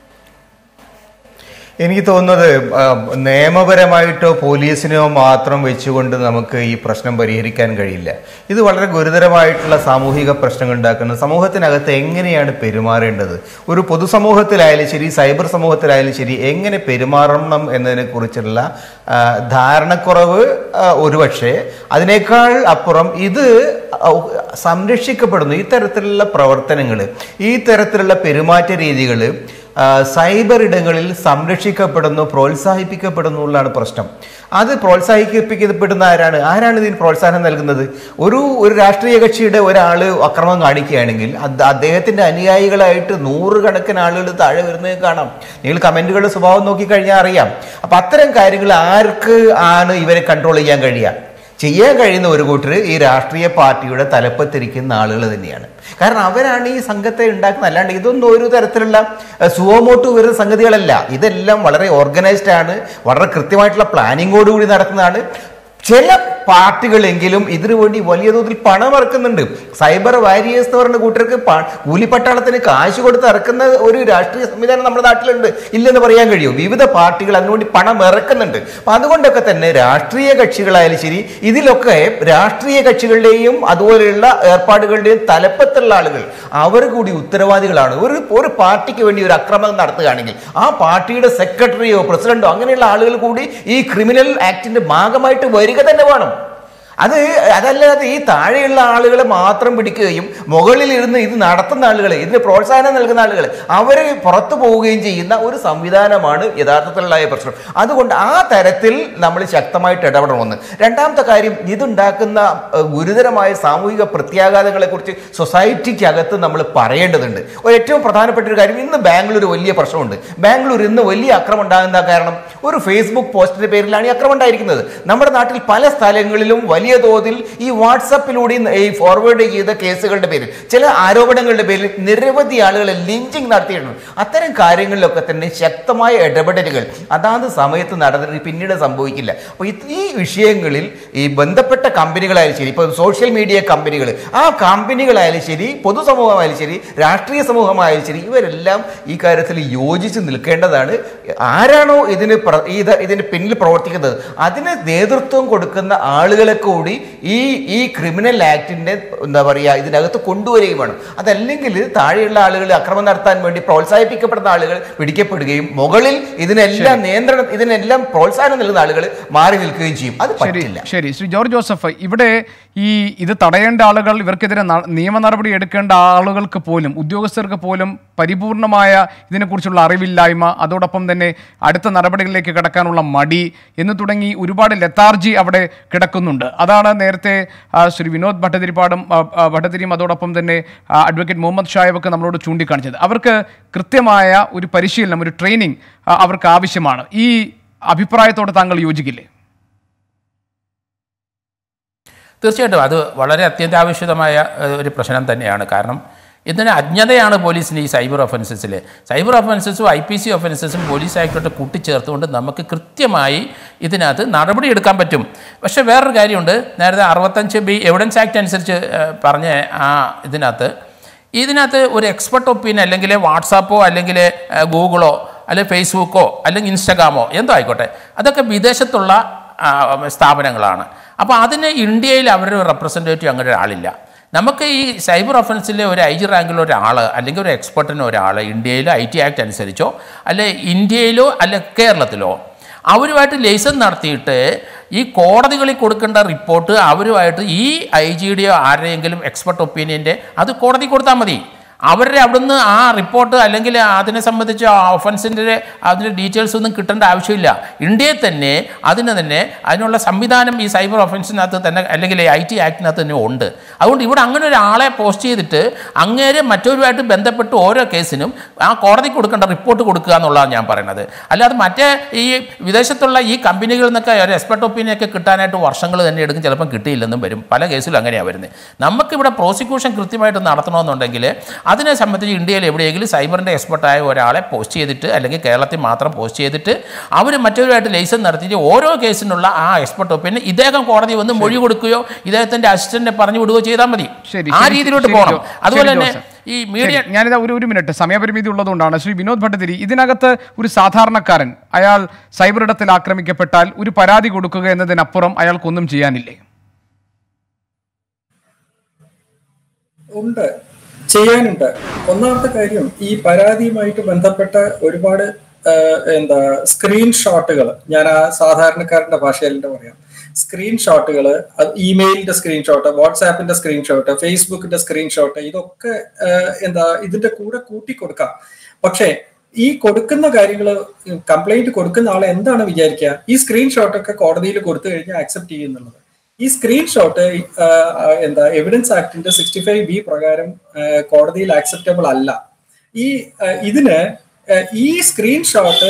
എനിക്ക് തോന്നുന്നത് ആ, നിയമപരമായിട്ടോ പോലീസിനെയോ മാത്രം വെച്ചുകൊണ്ട് നമുക്ക് ഈ പ്രശ്നം പരിഹരിക്കാൻ കഴിയില്ല ഇത് വളരെ ഗുരുതരമായിട്ടുള്ള സാമൂഹിക പ്രശ്നങ്ങൾ ഉണ്ടാക്കുന്നത് സമൂഹത്തിനകത്ത് എങ്ങനെയാണ് പെരുമാറേണ്ടത് ഒരു പൊതുസമൂഹത്തിലായാലും ശരി സൈബർ സമൂഹത്തിലായാലും ശരി എങ്ങനെ പെരുമാറണം എന്നതിനെ കുറിച്ചുള്ള ആ, ധാരണക്കുറവ് ആ, ഒരുപക്ഷെ അതിനേക്കാൾ അപ്പുറം ഇത് ഔ- സംരക്ഷിക്കപ്പെടുന്നു ഈ തരത്തിലുള്ള പ്രവർത്തനങ്ങൾ ഈ തരത്തിലുള്ള പെരുമാറ്റ രീതികൾ ആ, സൈബർ ഇടങ്ങളിൽ സംരക്ഷിക്കപ്പെടുന്നു പ്രോത്സാഹിപ്പിക്കപ്പെടുന്നു എന്നുള്ളതാണ് പ്രശ്നം അത് പ്രോത്സാഹിപ്പിക്കപ്പെടുന്ന ആരാണ് ആരാണ് ഇതിന് പ്രോത്സാഹനം നൽകുന്നത് ഒരു ഒരു രാഷ്ട്രീയ കക്ഷിയുടെ ഒരാൾ അക്രമം കാണിക്കുകയാണെങ്കിൽ അത് അദ്ദേഹത്തിന്റെ അനുയായികളായിട്ട് നൂറുകണക്കിന് ആളുകൾ താഴെ വരുന്നത് കാണാം നിങ്ങൾ കമന്റുകളുടെ സ്വഭാവം നോക്കിക്കഴിഞ്ഞാൽ അറിയാം അപ്പൊ അത്തരം കാര്യങ്ങൾ ആർക്ക് ആണ് ഇവരെ കൺട്രോൾ ചെയ്യാൻ കഴിയുക ചെയ്യാൻ കഴിയുന്ന ഒരു കൂട്ടർ ഈ രാഷ്ട്രീയ പാർട്ടിയുടെ തലപ്പത്തിരിക്കുന്ന ആളുകൾ തന്നെയാണ് കാരണം അവരാണ് ഈ സംഘത്തെ ഉണ്ടാക്കുന്നത് അല്ലാണ്ട് ഇതൊന്നും ഒരു തരത്തിലുള്ള അഹ്, സുവമോട്ട് വരുന്ന സംഗതികളല്ല ഇതെല്ലാം വളരെ ഓർഗനൈസ്ഡ് ആണ് വളരെ കൃത്യമായിട്ടുള്ള പ്ലാനിങ്ങോടുകൂടി നടത്തുന്നതാണ് ചില പാർട്ടികളെങ്കിലും ഇതിനു വേണ്ടി വലിയ തോതിൽ പണം ഇറക്കുന്നുണ്ട് സൈബർ വാരിയേഴ്സ് എന്ന് പറയുന്ന കൂട്ടർക്ക് പ- കൂലിപ്പട്ടാളത്തിന് കാശ് കൊടുത്ത് ഇറക്കുന്ന ഒരു രാഷ്ട്രീയ സംവിധാനം നമ്മുടെ നാട്ടിലുണ്ട് ഇല്ലെന്ന് പറയാൻ കഴിയും വിവിധ പാർട്ടികൾ അതിനുവേണ്ടി പണം ഇറക്കുന്നുണ്ട് അപ്പൊ അതുകൊണ്ടൊക്കെ തന്നെ രാഷ്ട്രീയ കക്ഷികളായാലും ശരി ഇതിലൊക്കെ രാഷ്ട്രീയ കക്ഷികളുടെയും അതുപോലെയുള്ള ഏർപ്പാടുകളുടെയും തലപ്പത്തുള്ള ആളുകൾ അവർ കൂടി ഉത്തരവാദികളാണ് ഒരു ഒരു പാർട്ടിക്ക് വേണ്ടി ഒരു അക്രമം നടത്തുകയാണെങ്കിൽ ആ പാർട്ടിയുടെ സെക്രട്ടറിയോ പ്രസിഡന്റോ അങ്ങനെയുള്ള ആളുകൾ കൂടി ഈ ക്രിമിനൽ ആക്ടിന്റെ ഭാഗമായിട്ട് വരിക തന്നെ വേണം അത് അതല്ലാതെ ഈ താഴെയുള്ള ആളുകളെ മാത്രം പിടിക്കുകയും മുകളിൽ ഇരുന്ന് ഇത് നടത്തുന്ന ആളുകളെ ഇതിന് പ്രോത്സാഹനം നൽകുന്ന ആളുകൾ അവർ പുറത്തു പോവുകയും ചെയ്യുന്ന ഒരു സംവിധാനമാണ് യഥാർത്ഥത്തിലുള്ള ഈ പ്രശ്നം അതുകൊണ്ട് ആ തരത്തിൽ നമ്മൾ ശക്തമായിട്ട് ഇടപെടണമെന്ന് രണ്ടാമത്തെ കാര്യം ഇതുണ്ടാക്കുന്ന ഏഹ്, ഗുരുതരമായ സാമൂഹിക പ്രത്യാഘാതങ്ങളെ കുറിച്ച് സൊസൈറ്റിക്കകത്ത് നമ്മൾ പറയേണ്ടതുണ്ട് ഒരു ഏറ്റവും പ്രധാനപ്പെട്ട ഒരു കാര്യം ഇന്ന് ബാംഗ്ലൂർ വലിയ പ്രശ്നമുണ്ട് ബാംഗ്ലൂർ ഇന്ന് വലിയ അക്രമം ഉണ്ടാകുന്ന കാരണം ഒരു ഫേസ്ബുക്ക് പോസ്റ്റിന്റെ പേരിലാണ് ഈ അക്രമം ഉണ്ടായിരിക്കുന്നത് നമ്മുടെ നാട്ടിൽ പല സ്ഥലങ്ങളിലും വലിയ തോതിൽ ഈ വാട്സപ്പിലൂടെ ഈ ഫോർവേഡ് ചെയ്ത കേസുകളുടെ പേരിൽ ചില ആരോപണങ്ങളുടെ പേരിൽ നിരവധി ആളുകളെ ലിഞ്ചിങ് നടത്തിയിട്ടുണ്ട് അത്തരം കാര്യങ്ങളിലൊക്കെ തന്നെ ശക്തമായ ഇടപെടലുകൾ അതാത് സമയത്ത് നടന്നിട്ട് പിന്നീട് സംഭവിക്കില്ല അപ്പോൾ ഈ വിഷയങ്ങളിൽ ഈ ബന്ധപ്പെട്ട കമ്പനികളായാലും ശരി ഇപ്പോൾ സോഷ്യൽ മീഡിയ കമ്പനികൾ ആ കമ്പനികളായാലും ശരി പൊതുസമൂഹമായാലും ശരി രാഷ്ട്രീയ സമൂഹമായാലും ശരി ഇവരെല്ലാം ഈ കാര്യത്തിൽ യോജിച്ച് നിൽക്കേണ്ടതാണ് ആരാണോ ഇതിന് പ്ര പ്ര- ഈ ഇത് ഇതിന്റെ പിന്നിൽ പ്രവർത്തിക്കുന്നത് അതിന് നേതൃത്വം കൊടുക്കുന്ന ആളുകളെ കൂടി ഈ ഈ ക്രിമിനൽ ആക്ടിന്റെ എന്താ പറയുക ഇതിനകത്ത് കൊണ്ടുവരികയും വേണം അതല്ലെങ്കിൽ താഴെയുള്ള ആളുകൾ അക്രമം നടത്താൻ വേണ്ടി പ്രോത്സാഹിപ്പിക്കപ്പെടുന്ന ആളുകൾ പിടിക്കപ്പെടുകയും മുകളിൽ ഇതിനെല്ലാം നിയന്ത്രണം ഇതിനെല്ലാം പ്രോത്സാഹനം നൽകുന്ന ആളുകൾ മാറി നിൽക്കുകയും ചെയ്യും അത് ശരി പറ്റില്ല ശരി ശ്രീ ജോർജ് ജോസഫ് ഇവിടെ ഈ ഇത് തടയേണ്ട ആളുകൾ ഇവർക്കെതിരെ ന- നിയമ നടപടി എടുക്കേണ്ട ആളുകൾക്ക് പോലും ഉദ്യോഗസ്ഥർക്ക് പോലും പരിപൂർണമായ ഇതിനെക്കുറിച്ചുള്ള അറിവില്ലായ്മ അതോടൊപ്പം തന്നെ അടുത്ത നടപടികളിലേക്ക് കടക്കാനുള്ള മടി എന്ന് തുടങ്ങി ഒരുപാട് ലത്താർജി അവിടെ കിടക്കുന്നുണ്ട് അതാണ് നേരത്തെ ആ, ശ്രീ വിനോദ് ഭട്ടതിരിപ്പാടും ആ, ആ, ഭട്ടതിരിയും അതോടൊപ്പം തന്നെ ആ, അഡ്വക്കേറ്റ് മുഹമ്മദ് ഷായബൊക്കെ നമ്മളോട് ചൂണ്ടിക്കാണിച്ചത് അവർക്ക് കൃത്യമായ ഒരു പരിശീലനം ഒരു ട്രെയിനിങ് ആ, അവർക്ക് ആവശ്യമാണ് ഈ അഭിപ്രായത്തോട് താങ്കൾ യോജിക്കില്ലേ തീർച്ചയായിട്ടും അത് വളരെ അത്യന്താപേക്ഷിതമായ ഏഹ്, ഒരു പ്രശ്നം തന്നെയാണ് കാരണം ഇതിന് അജ്ഞതയാണ് പോലീസിന് ഈ സൈബർ ഒഫൻസസിൽ സൈബർ ഒഫൻസസും ഐ പി സി ഒഫൻസസും പോലീസ് ആയിക്കോട്ടെ കൂട്ടിച്ചേർത്തുകൊണ്ട് നമുക്ക് കൃത്യമായി ഇതിനകത്ത് നടപടി എടുക്കാൻ പറ്റും പക്ഷേ വേറൊരു കാര്യമുണ്ട് നേരത്തെ അറുപത്തഞ്ച് ബി എവിഡൻസ് ആക്ട് അനുസരിച്ച് ഏഹ്, പറഞ്ഞ ആ ഇതിനകത്ത് ഇതിനകത്ത് ഒരു എക്സ്പെർട്ട് ഒപ്പീനിയൻ അല്ലെങ്കിൽ വാട്സാപ്പോ അല്ലെങ്കിൽ ഏഹ്, ഗൂഗിളോ അല്ലെങ്കിൽ ഫേസ്ബുക്കോ അല്ലെങ്കിൽ ഇൻസ്റ്റഗ്രാമോ എന്തോ ആയിക്കോട്ടെ അതൊക്കെ വിദേശത്തുള്ള ആ, സ്ഥാപനങ്ങളാണ് അപ്പോൾ അതിന് ഇന്ത്യയിൽ അവരുടെ റെപ്രസെൻറ്റേറ്റീവ് അങ്ങനെ ഒരാളില്ല നമുക്ക് ഈ സൈബർ ഒഫൻസിലെ ഒരു ഐ ജി റാങ്കിലുള്ള ഒരാൾ അല്ലെങ്കിൽ ഒരു എക്സ്പെർട്ടിന് ഒരാൾ ഇന്ത്യയിലോ ഐ ടി ആക്ട് അനുസരിച്ചോ അല്ലെ ഇന്ത്യയിലോ അല്ലെ കേരളത്തിലോ അവരുമായിട്ട് ലൈസൻസ് നടത്തിയിട്ട് ഈ കോടതികളിൽ കൊടുക്കേണ്ട റിപ്പോർട്ട് അവരുമായിട്ട് ഈ ഐ ജിയുടെയോ ആരുടെയെങ്കിലും എക്സ്പെർട്ട് ഒപ്പീനിയൻ്റെ അത് കോടതി കൊടുത്താൽ മതി അവരുടെ അവിടുന്ന് ആ റിപ്പോർട്ട് അല്ലെങ്കിൽ അതിനെ സംബന്ധിച്ച് ആ ഒഫൻസിൻ്റെ അതിൻ്റെ ഡീറ്റെയിൽസ് ഒന്നും കിട്ടേണ്ട ആവശ്യമില്ല ഇന്ത്യയിൽ തന്നെ അതിന് തന്നെ അതിനുള്ള സംവിധാനം ഈ സൈബർ ഒഫൻസിനകത്ത് തന്നെ അല്ലെങ്കിൽ ഐ ടി ആക്ടിനകത്ത് തന്നെ ഉണ്ട് അതുകൊണ്ട് ഇവിടെ അങ്ങനെ ഒരാളെ പോസ്റ്റ് ചെയ്തിട്ട് അങ്ങേരെ മറ്റൊരുമായിട്ട് ബന്ധപ്പെട്ട് ഓരോ കേസിനും ആ കോടതി കൊടുക്കേണ്ട റിപ്പോർട്ട് കൊടുക്കുക എന്നുള്ളതാണ് ഞാൻ പറയുന്നത് അല്ലാതെ മറ്റേ ഈ വിദേശത്തുള്ള ഈ കമ്പനികളിൽ നിന്നൊക്കെ ഒരു എക്സ്പെർട്ട് ഒപ്പീനിയൊക്കെ കിട്ടാനായിട്ട് വർഷങ്ങൾ തന്നെ എടുക്കും ചിലപ്പം കിട്ടിയില്ലെന്നും വരും പല കേസിലും അങ്ങനെയാണ് വരുന്നത് നമുക്കിവിടെ പ്രോസിക്യൂഷൻ കൃത്യമായിട്ട് നടത്തണമെന്നുണ്ടെങ്കിൽ അതിനെ സംബന്ധിച്ച് ഇന്ത്യയിൽ എവിടെയെങ്കിലും സൈബറിൻ്റെ എക്സ്പെർട്ടായ ഒരാളെ പോസ്റ്റ് ചെയ്തിട്ട് അല്ലെങ്കിൽ കേരളത്തിൽ മാത്രം പോസ്റ്റ് ചെയ്തിട്ട് അവർ മറ്റൊരുമായിട്ട് ലൈസൻസ് നടത്തിയിട്ട് ഓരോ കേസിനുള്ള ആ എക്സ്പെർട്ട് ഒപ്പീനിയൻ ഇദ്ദേഹം കോടതി വന്ന് മൊഴി കൊടുക്കുകയോ ഇദ്ദേഹത്തിൻ്റെ അസിസ്റ്റന്റിനെ പറഞ്ഞു വിടുകയോ ചെയ്താൽ മതി ശരി ആ ശരി, രീതിയിലോട്ട് ശരി, പോകണം ജോ- അതുപോലെ ശരി, തന്നെ ജോസഫ്. ഈ മീഡിയ ശരി, ഞാനിതാ ഒരു ഒരു മിനിറ്റ് സമയപരിമിതി ഉള്ളതുകൊണ്ടാണ് ശ്രീ വിനോദ് ഭട്ടതിരി ഇതിനകത്ത് ഒരു സാധാരണക്കാരൻ അയാൾ സൈബർ ഇടത്തിൽ ആക്രമിക്കപ്പെട്ടാൽ ഒരു പരാതി കൊടുക്കുക എന്നതിനപ്പുറം അയാൾക്കൊന്നും ചെയ്യാനില്ലേ ഉണ്ട് ചെയ്യാനുണ്ട് ഒന്നാമത്തെ കാര്യം ഈ പരാതിയുമായിട്ട് ബന്ധപ്പെട്ട ഒരുപാട് ആ, എന്താ സ്ക്രീൻഷോട്ടുകൾ ഞാൻ ആ സാധാരണക്കാരന്റെ ഭാഷയിൽ എന്താ പറയാം സ്ക്രീൻഷോട്ടുകൾ ഇമെയിലിന്റെ സ്ക്രീൻഷോട്ട് വാട്സാപ്പിന്റെ സ്ക്രീൻഷോട്ട് ഫേസ്ബുക്കിന്റെ സ്ക്രീൻഷോട്ട് ഇതൊക്കെ ആ, എന്താ ഇതിന്റെ കൂടെ കൂട്ടി കൊടുക്കാം പക്ഷേ ഈ കൊടുക്കുന്ന കാര്യങ്ങൾ കംപ്ലൈന്റ് കൊടുക്കുന്ന ആൾ എന്താണ് വിചാരിക്കുക ഈ സ്ക്രീൻഷോട്ടൊക്കെ കോടതിയിൽ കൊടുത്തു കഴിഞ്ഞാൽ അക്സെപ്റ്റ് ചെയ്യുന്നുള്ളത് ഈ സ്ക്രീൻഷോട്ട് എന്താ എവിഡൻസ് ആക്ടിന്റെ സിക്സ്റ്റി ഫൈവ് ബി പ്രകാരം ആ, കോടതിയിൽ ആക്സെപ്റ്റബിൾ അല്ല ഈ ആ, ഇതിന് ആ, ഈ സ്ക്രീൻഷോട്ട്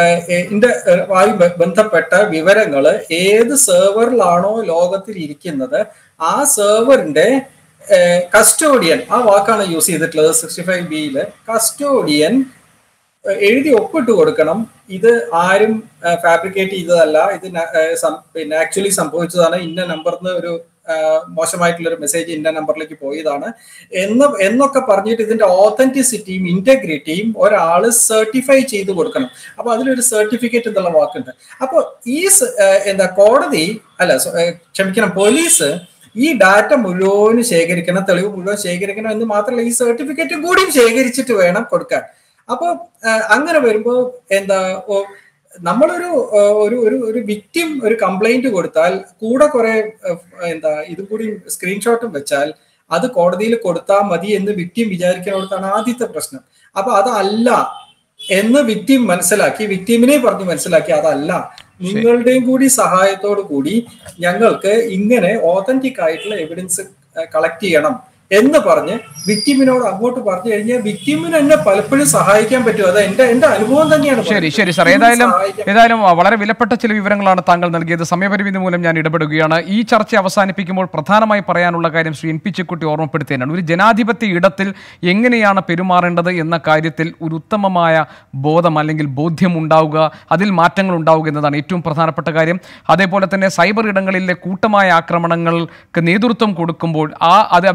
ആയി ബ- ബന്ധപ്പെട്ട വിവരങ്ങൾ ഏത് സെർവറിലാണോ ലോകത്തിൽ ഇരിക്കുന്നത് ആ സെർവറിന്റെ കസ്റ്റോഡിയൻ ആ വാക്കാണ് യൂസ് ചെയ്തിട്ടുള്ളത് സിക്സ്റ്റി ഫൈവ് ബിയില് കസ്റ്റോഡിയൻ എഴുതി ഒപ്പിട്ട് കൊടുക്കണം ഇത് ആരും ഫാബ്രിക്കേറ്റ് ചെയ്തതല്ല ഇത് ന- ഏഹ് സം- പിന്നെ ആക്ച്വലി സംഭവിച്ചതാണ് ഇന്ന നമ്പറിന്ന് ഒരു ആഹ് മോശമായിട്ടുള്ള ഒരു മെസ്സേജ് ഇന്ന നമ്പറിലേക്ക് പോയതാണ് എന്ന് എന്നൊക്കെ പറഞ്ഞിട്ട് ഇതിന്റെ ഓതന്റിസിറ്റിയും ഇന്റഗ്രിറ്റിയും ഒരാൾ സർട്ടിഫൈ ചെയ്ത് കൊടുക്കണം അപ്പൊ അതിലൊരു സർട്ടിഫിക്കറ്റ് എന്നുള്ള വാക്കുണ്ട് അപ്പൊ ഈ സ- ഏഹ് എന്താ കോടതി അല്ല സോ- ഏഹ് ക്ഷമിക്കണം പോലീസ് ഈ ഡാറ്റ മുഴുവനും ശേഖരിക്കണം തെളിവ് മുഴുവൻ ശേഖരിക്കണം എന്ന് മാത്രമല്ല ഈ സർട്ടിഫിക്കറ്റും കൂടിയും ശേഖരിച്ചിട്ട് വേണം കൊടുക്കാൻ അപ്പൊ ആഹ് അങ്ങനെ വരുമ്പോ എന്താ ഓ, നമ്മളൊരു ആഹ് ഒരു ഒരു ഒരു വിക്ടിം ഒരു കംപ്ലൈന്റ് കൊടുത്താൽ കൂടെ കുറെ ആഹ് എന്താ ഇതും കൂടി സ്ക്രീൻഷോട്ടും വെച്ചാൽ അത് കോടതിയിൽ കൊടുത്താൽ മതി എന്ന് വിക്ടിം വിചാരിക്കുന്നിടത്താണ് ആദ്യത്തെ പ്രശ്നം അപ്പൊ അതല്ല എന്ന് വിക്ടിം മനസ്സിലാക്കി വിക്ടിമിനെ പറഞ്ഞ് മനസ്സിലാക്കി അതല്ല നിങ്ങളുടെയും കൂടി സഹായത്തോടു കൂടി ഞങ്ങൾക്ക് ഇങ്ങനെ ഓതന്റിക് ആയിട്ടുള്ള എവിഡൻസ് കളക്ട് ചെയ്യണം എന്ന് പറഞ്ഞ് വിക്ടിമിനോട് അങ്ങോട്ട് പറഞ്ഞു കഴിഞ്ഞാൽ വിക്ടിമിന് എന്നെ പലപ്പോഴും സഹായിക്കാൻ പറ്റും അത് എന്റെ എന്റെ അനുഭവം തന്നെയാണ് ശരി പറയുന്നത്. ശരി സാർ victim നെ ഏതായാലും സഹായിക്കാൻ ഏതായാലും ആ, വളരെ വിലപ്പെട്ട ചില വിവരങ്ങളാണ് താങ്കൾ നൽകിയത് സമയപരിമിതി മൂലം ഞാൻ ഇടപെടുകയാണ് ഈ ചർച്ച അവസാനിപ്പിക്കുമ്പോൾ പ്രധാനമായി പറയാനുള്ള കാര്യം ശ്രീ എൻ പി ചെക്കുട്ടി ഓർമ്മപ്പെടുത്തേനാണ് ഒരു ജനാധിപത്യ ഇടത്തിൽ എങ്ങനെയാണ് പെരുമാറേണ്ടത് എന്ന കാര്യത്തിൽ ഒരു ഉത്തമമായ ബോധം അല്ലെങ്കിൽ ബോധ്യം ഉണ്ടാവുക അതിൽ മാറ്റങ്ങൾ ഉണ്ടാവുക എന്നതാണ് ഏറ്റവും പ്രധാനപ്പെട്ട കാര്യം അതേപോലെ തന്നെ സൈബർ ഇടങ്ങളിലെ കൂട്ടമായ ആക്രമണങ്ങൾക്ക് നേതൃത്വം കൊടുക്കുമ്പോൾ ആ അത് അവരെ പിടിക്കപ്പെടുക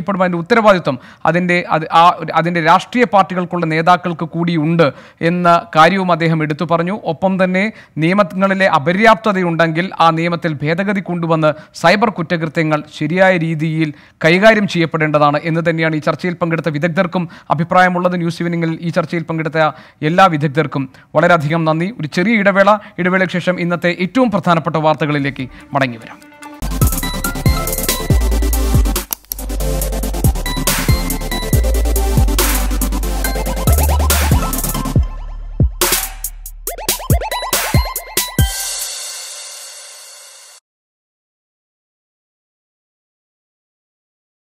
ചെയ്യപ്പെടും അതിൻ്റെ ഉത്തരവാദിത്വം അതിൻ്റെ അത് ആ അതിൻ്റെ രാഷ്ട്രീയ പാർട്ടികൾക്കുള്ള നേതാക്കൾക്ക് കൂടിയുണ്ട് എന്ന കാര്യവും അദ്ദേഹം എടുത്തു പറഞ്ഞു ഒപ്പം തന്നെ നിയമങ്ങളിലെ അപര്യാപ്തതയുണ്ടെങ്കിൽ ആ നിയമത്തിൽ ഭേദഗതി കൊണ്ടുവന്ന് സൈബർ കുറ്റകൃത്യങ്ങൾ ശരിയായ രീതിയിൽ കൈകാര്യം ചെയ്യപ്പെടേണ്ടതാണ് എന്ന് തന്നെയാണ് ഈ ചർച്ചയിൽ പങ്കെടുത്ത വിദഗ്ധർക്കും അഭിപ്രായമുള്ളത് ന്യൂസ് ഈവനിങ്ങിൽ ഈ ചർച്ചയിൽ പങ്കെടുത്ത എല്ലാ വിദഗ്ധർക്കും വളരെയധികം നന്ദി ഒരു ചെറിയ ഇടവേള ഇടവേളയ്ക്ക് ശേഷം ഇന്നത്തെ ഏറ്റവും പ്രധാനപ്പെട്ട വാർത്തകളിലേക്ക് മടങ്ങി വരാം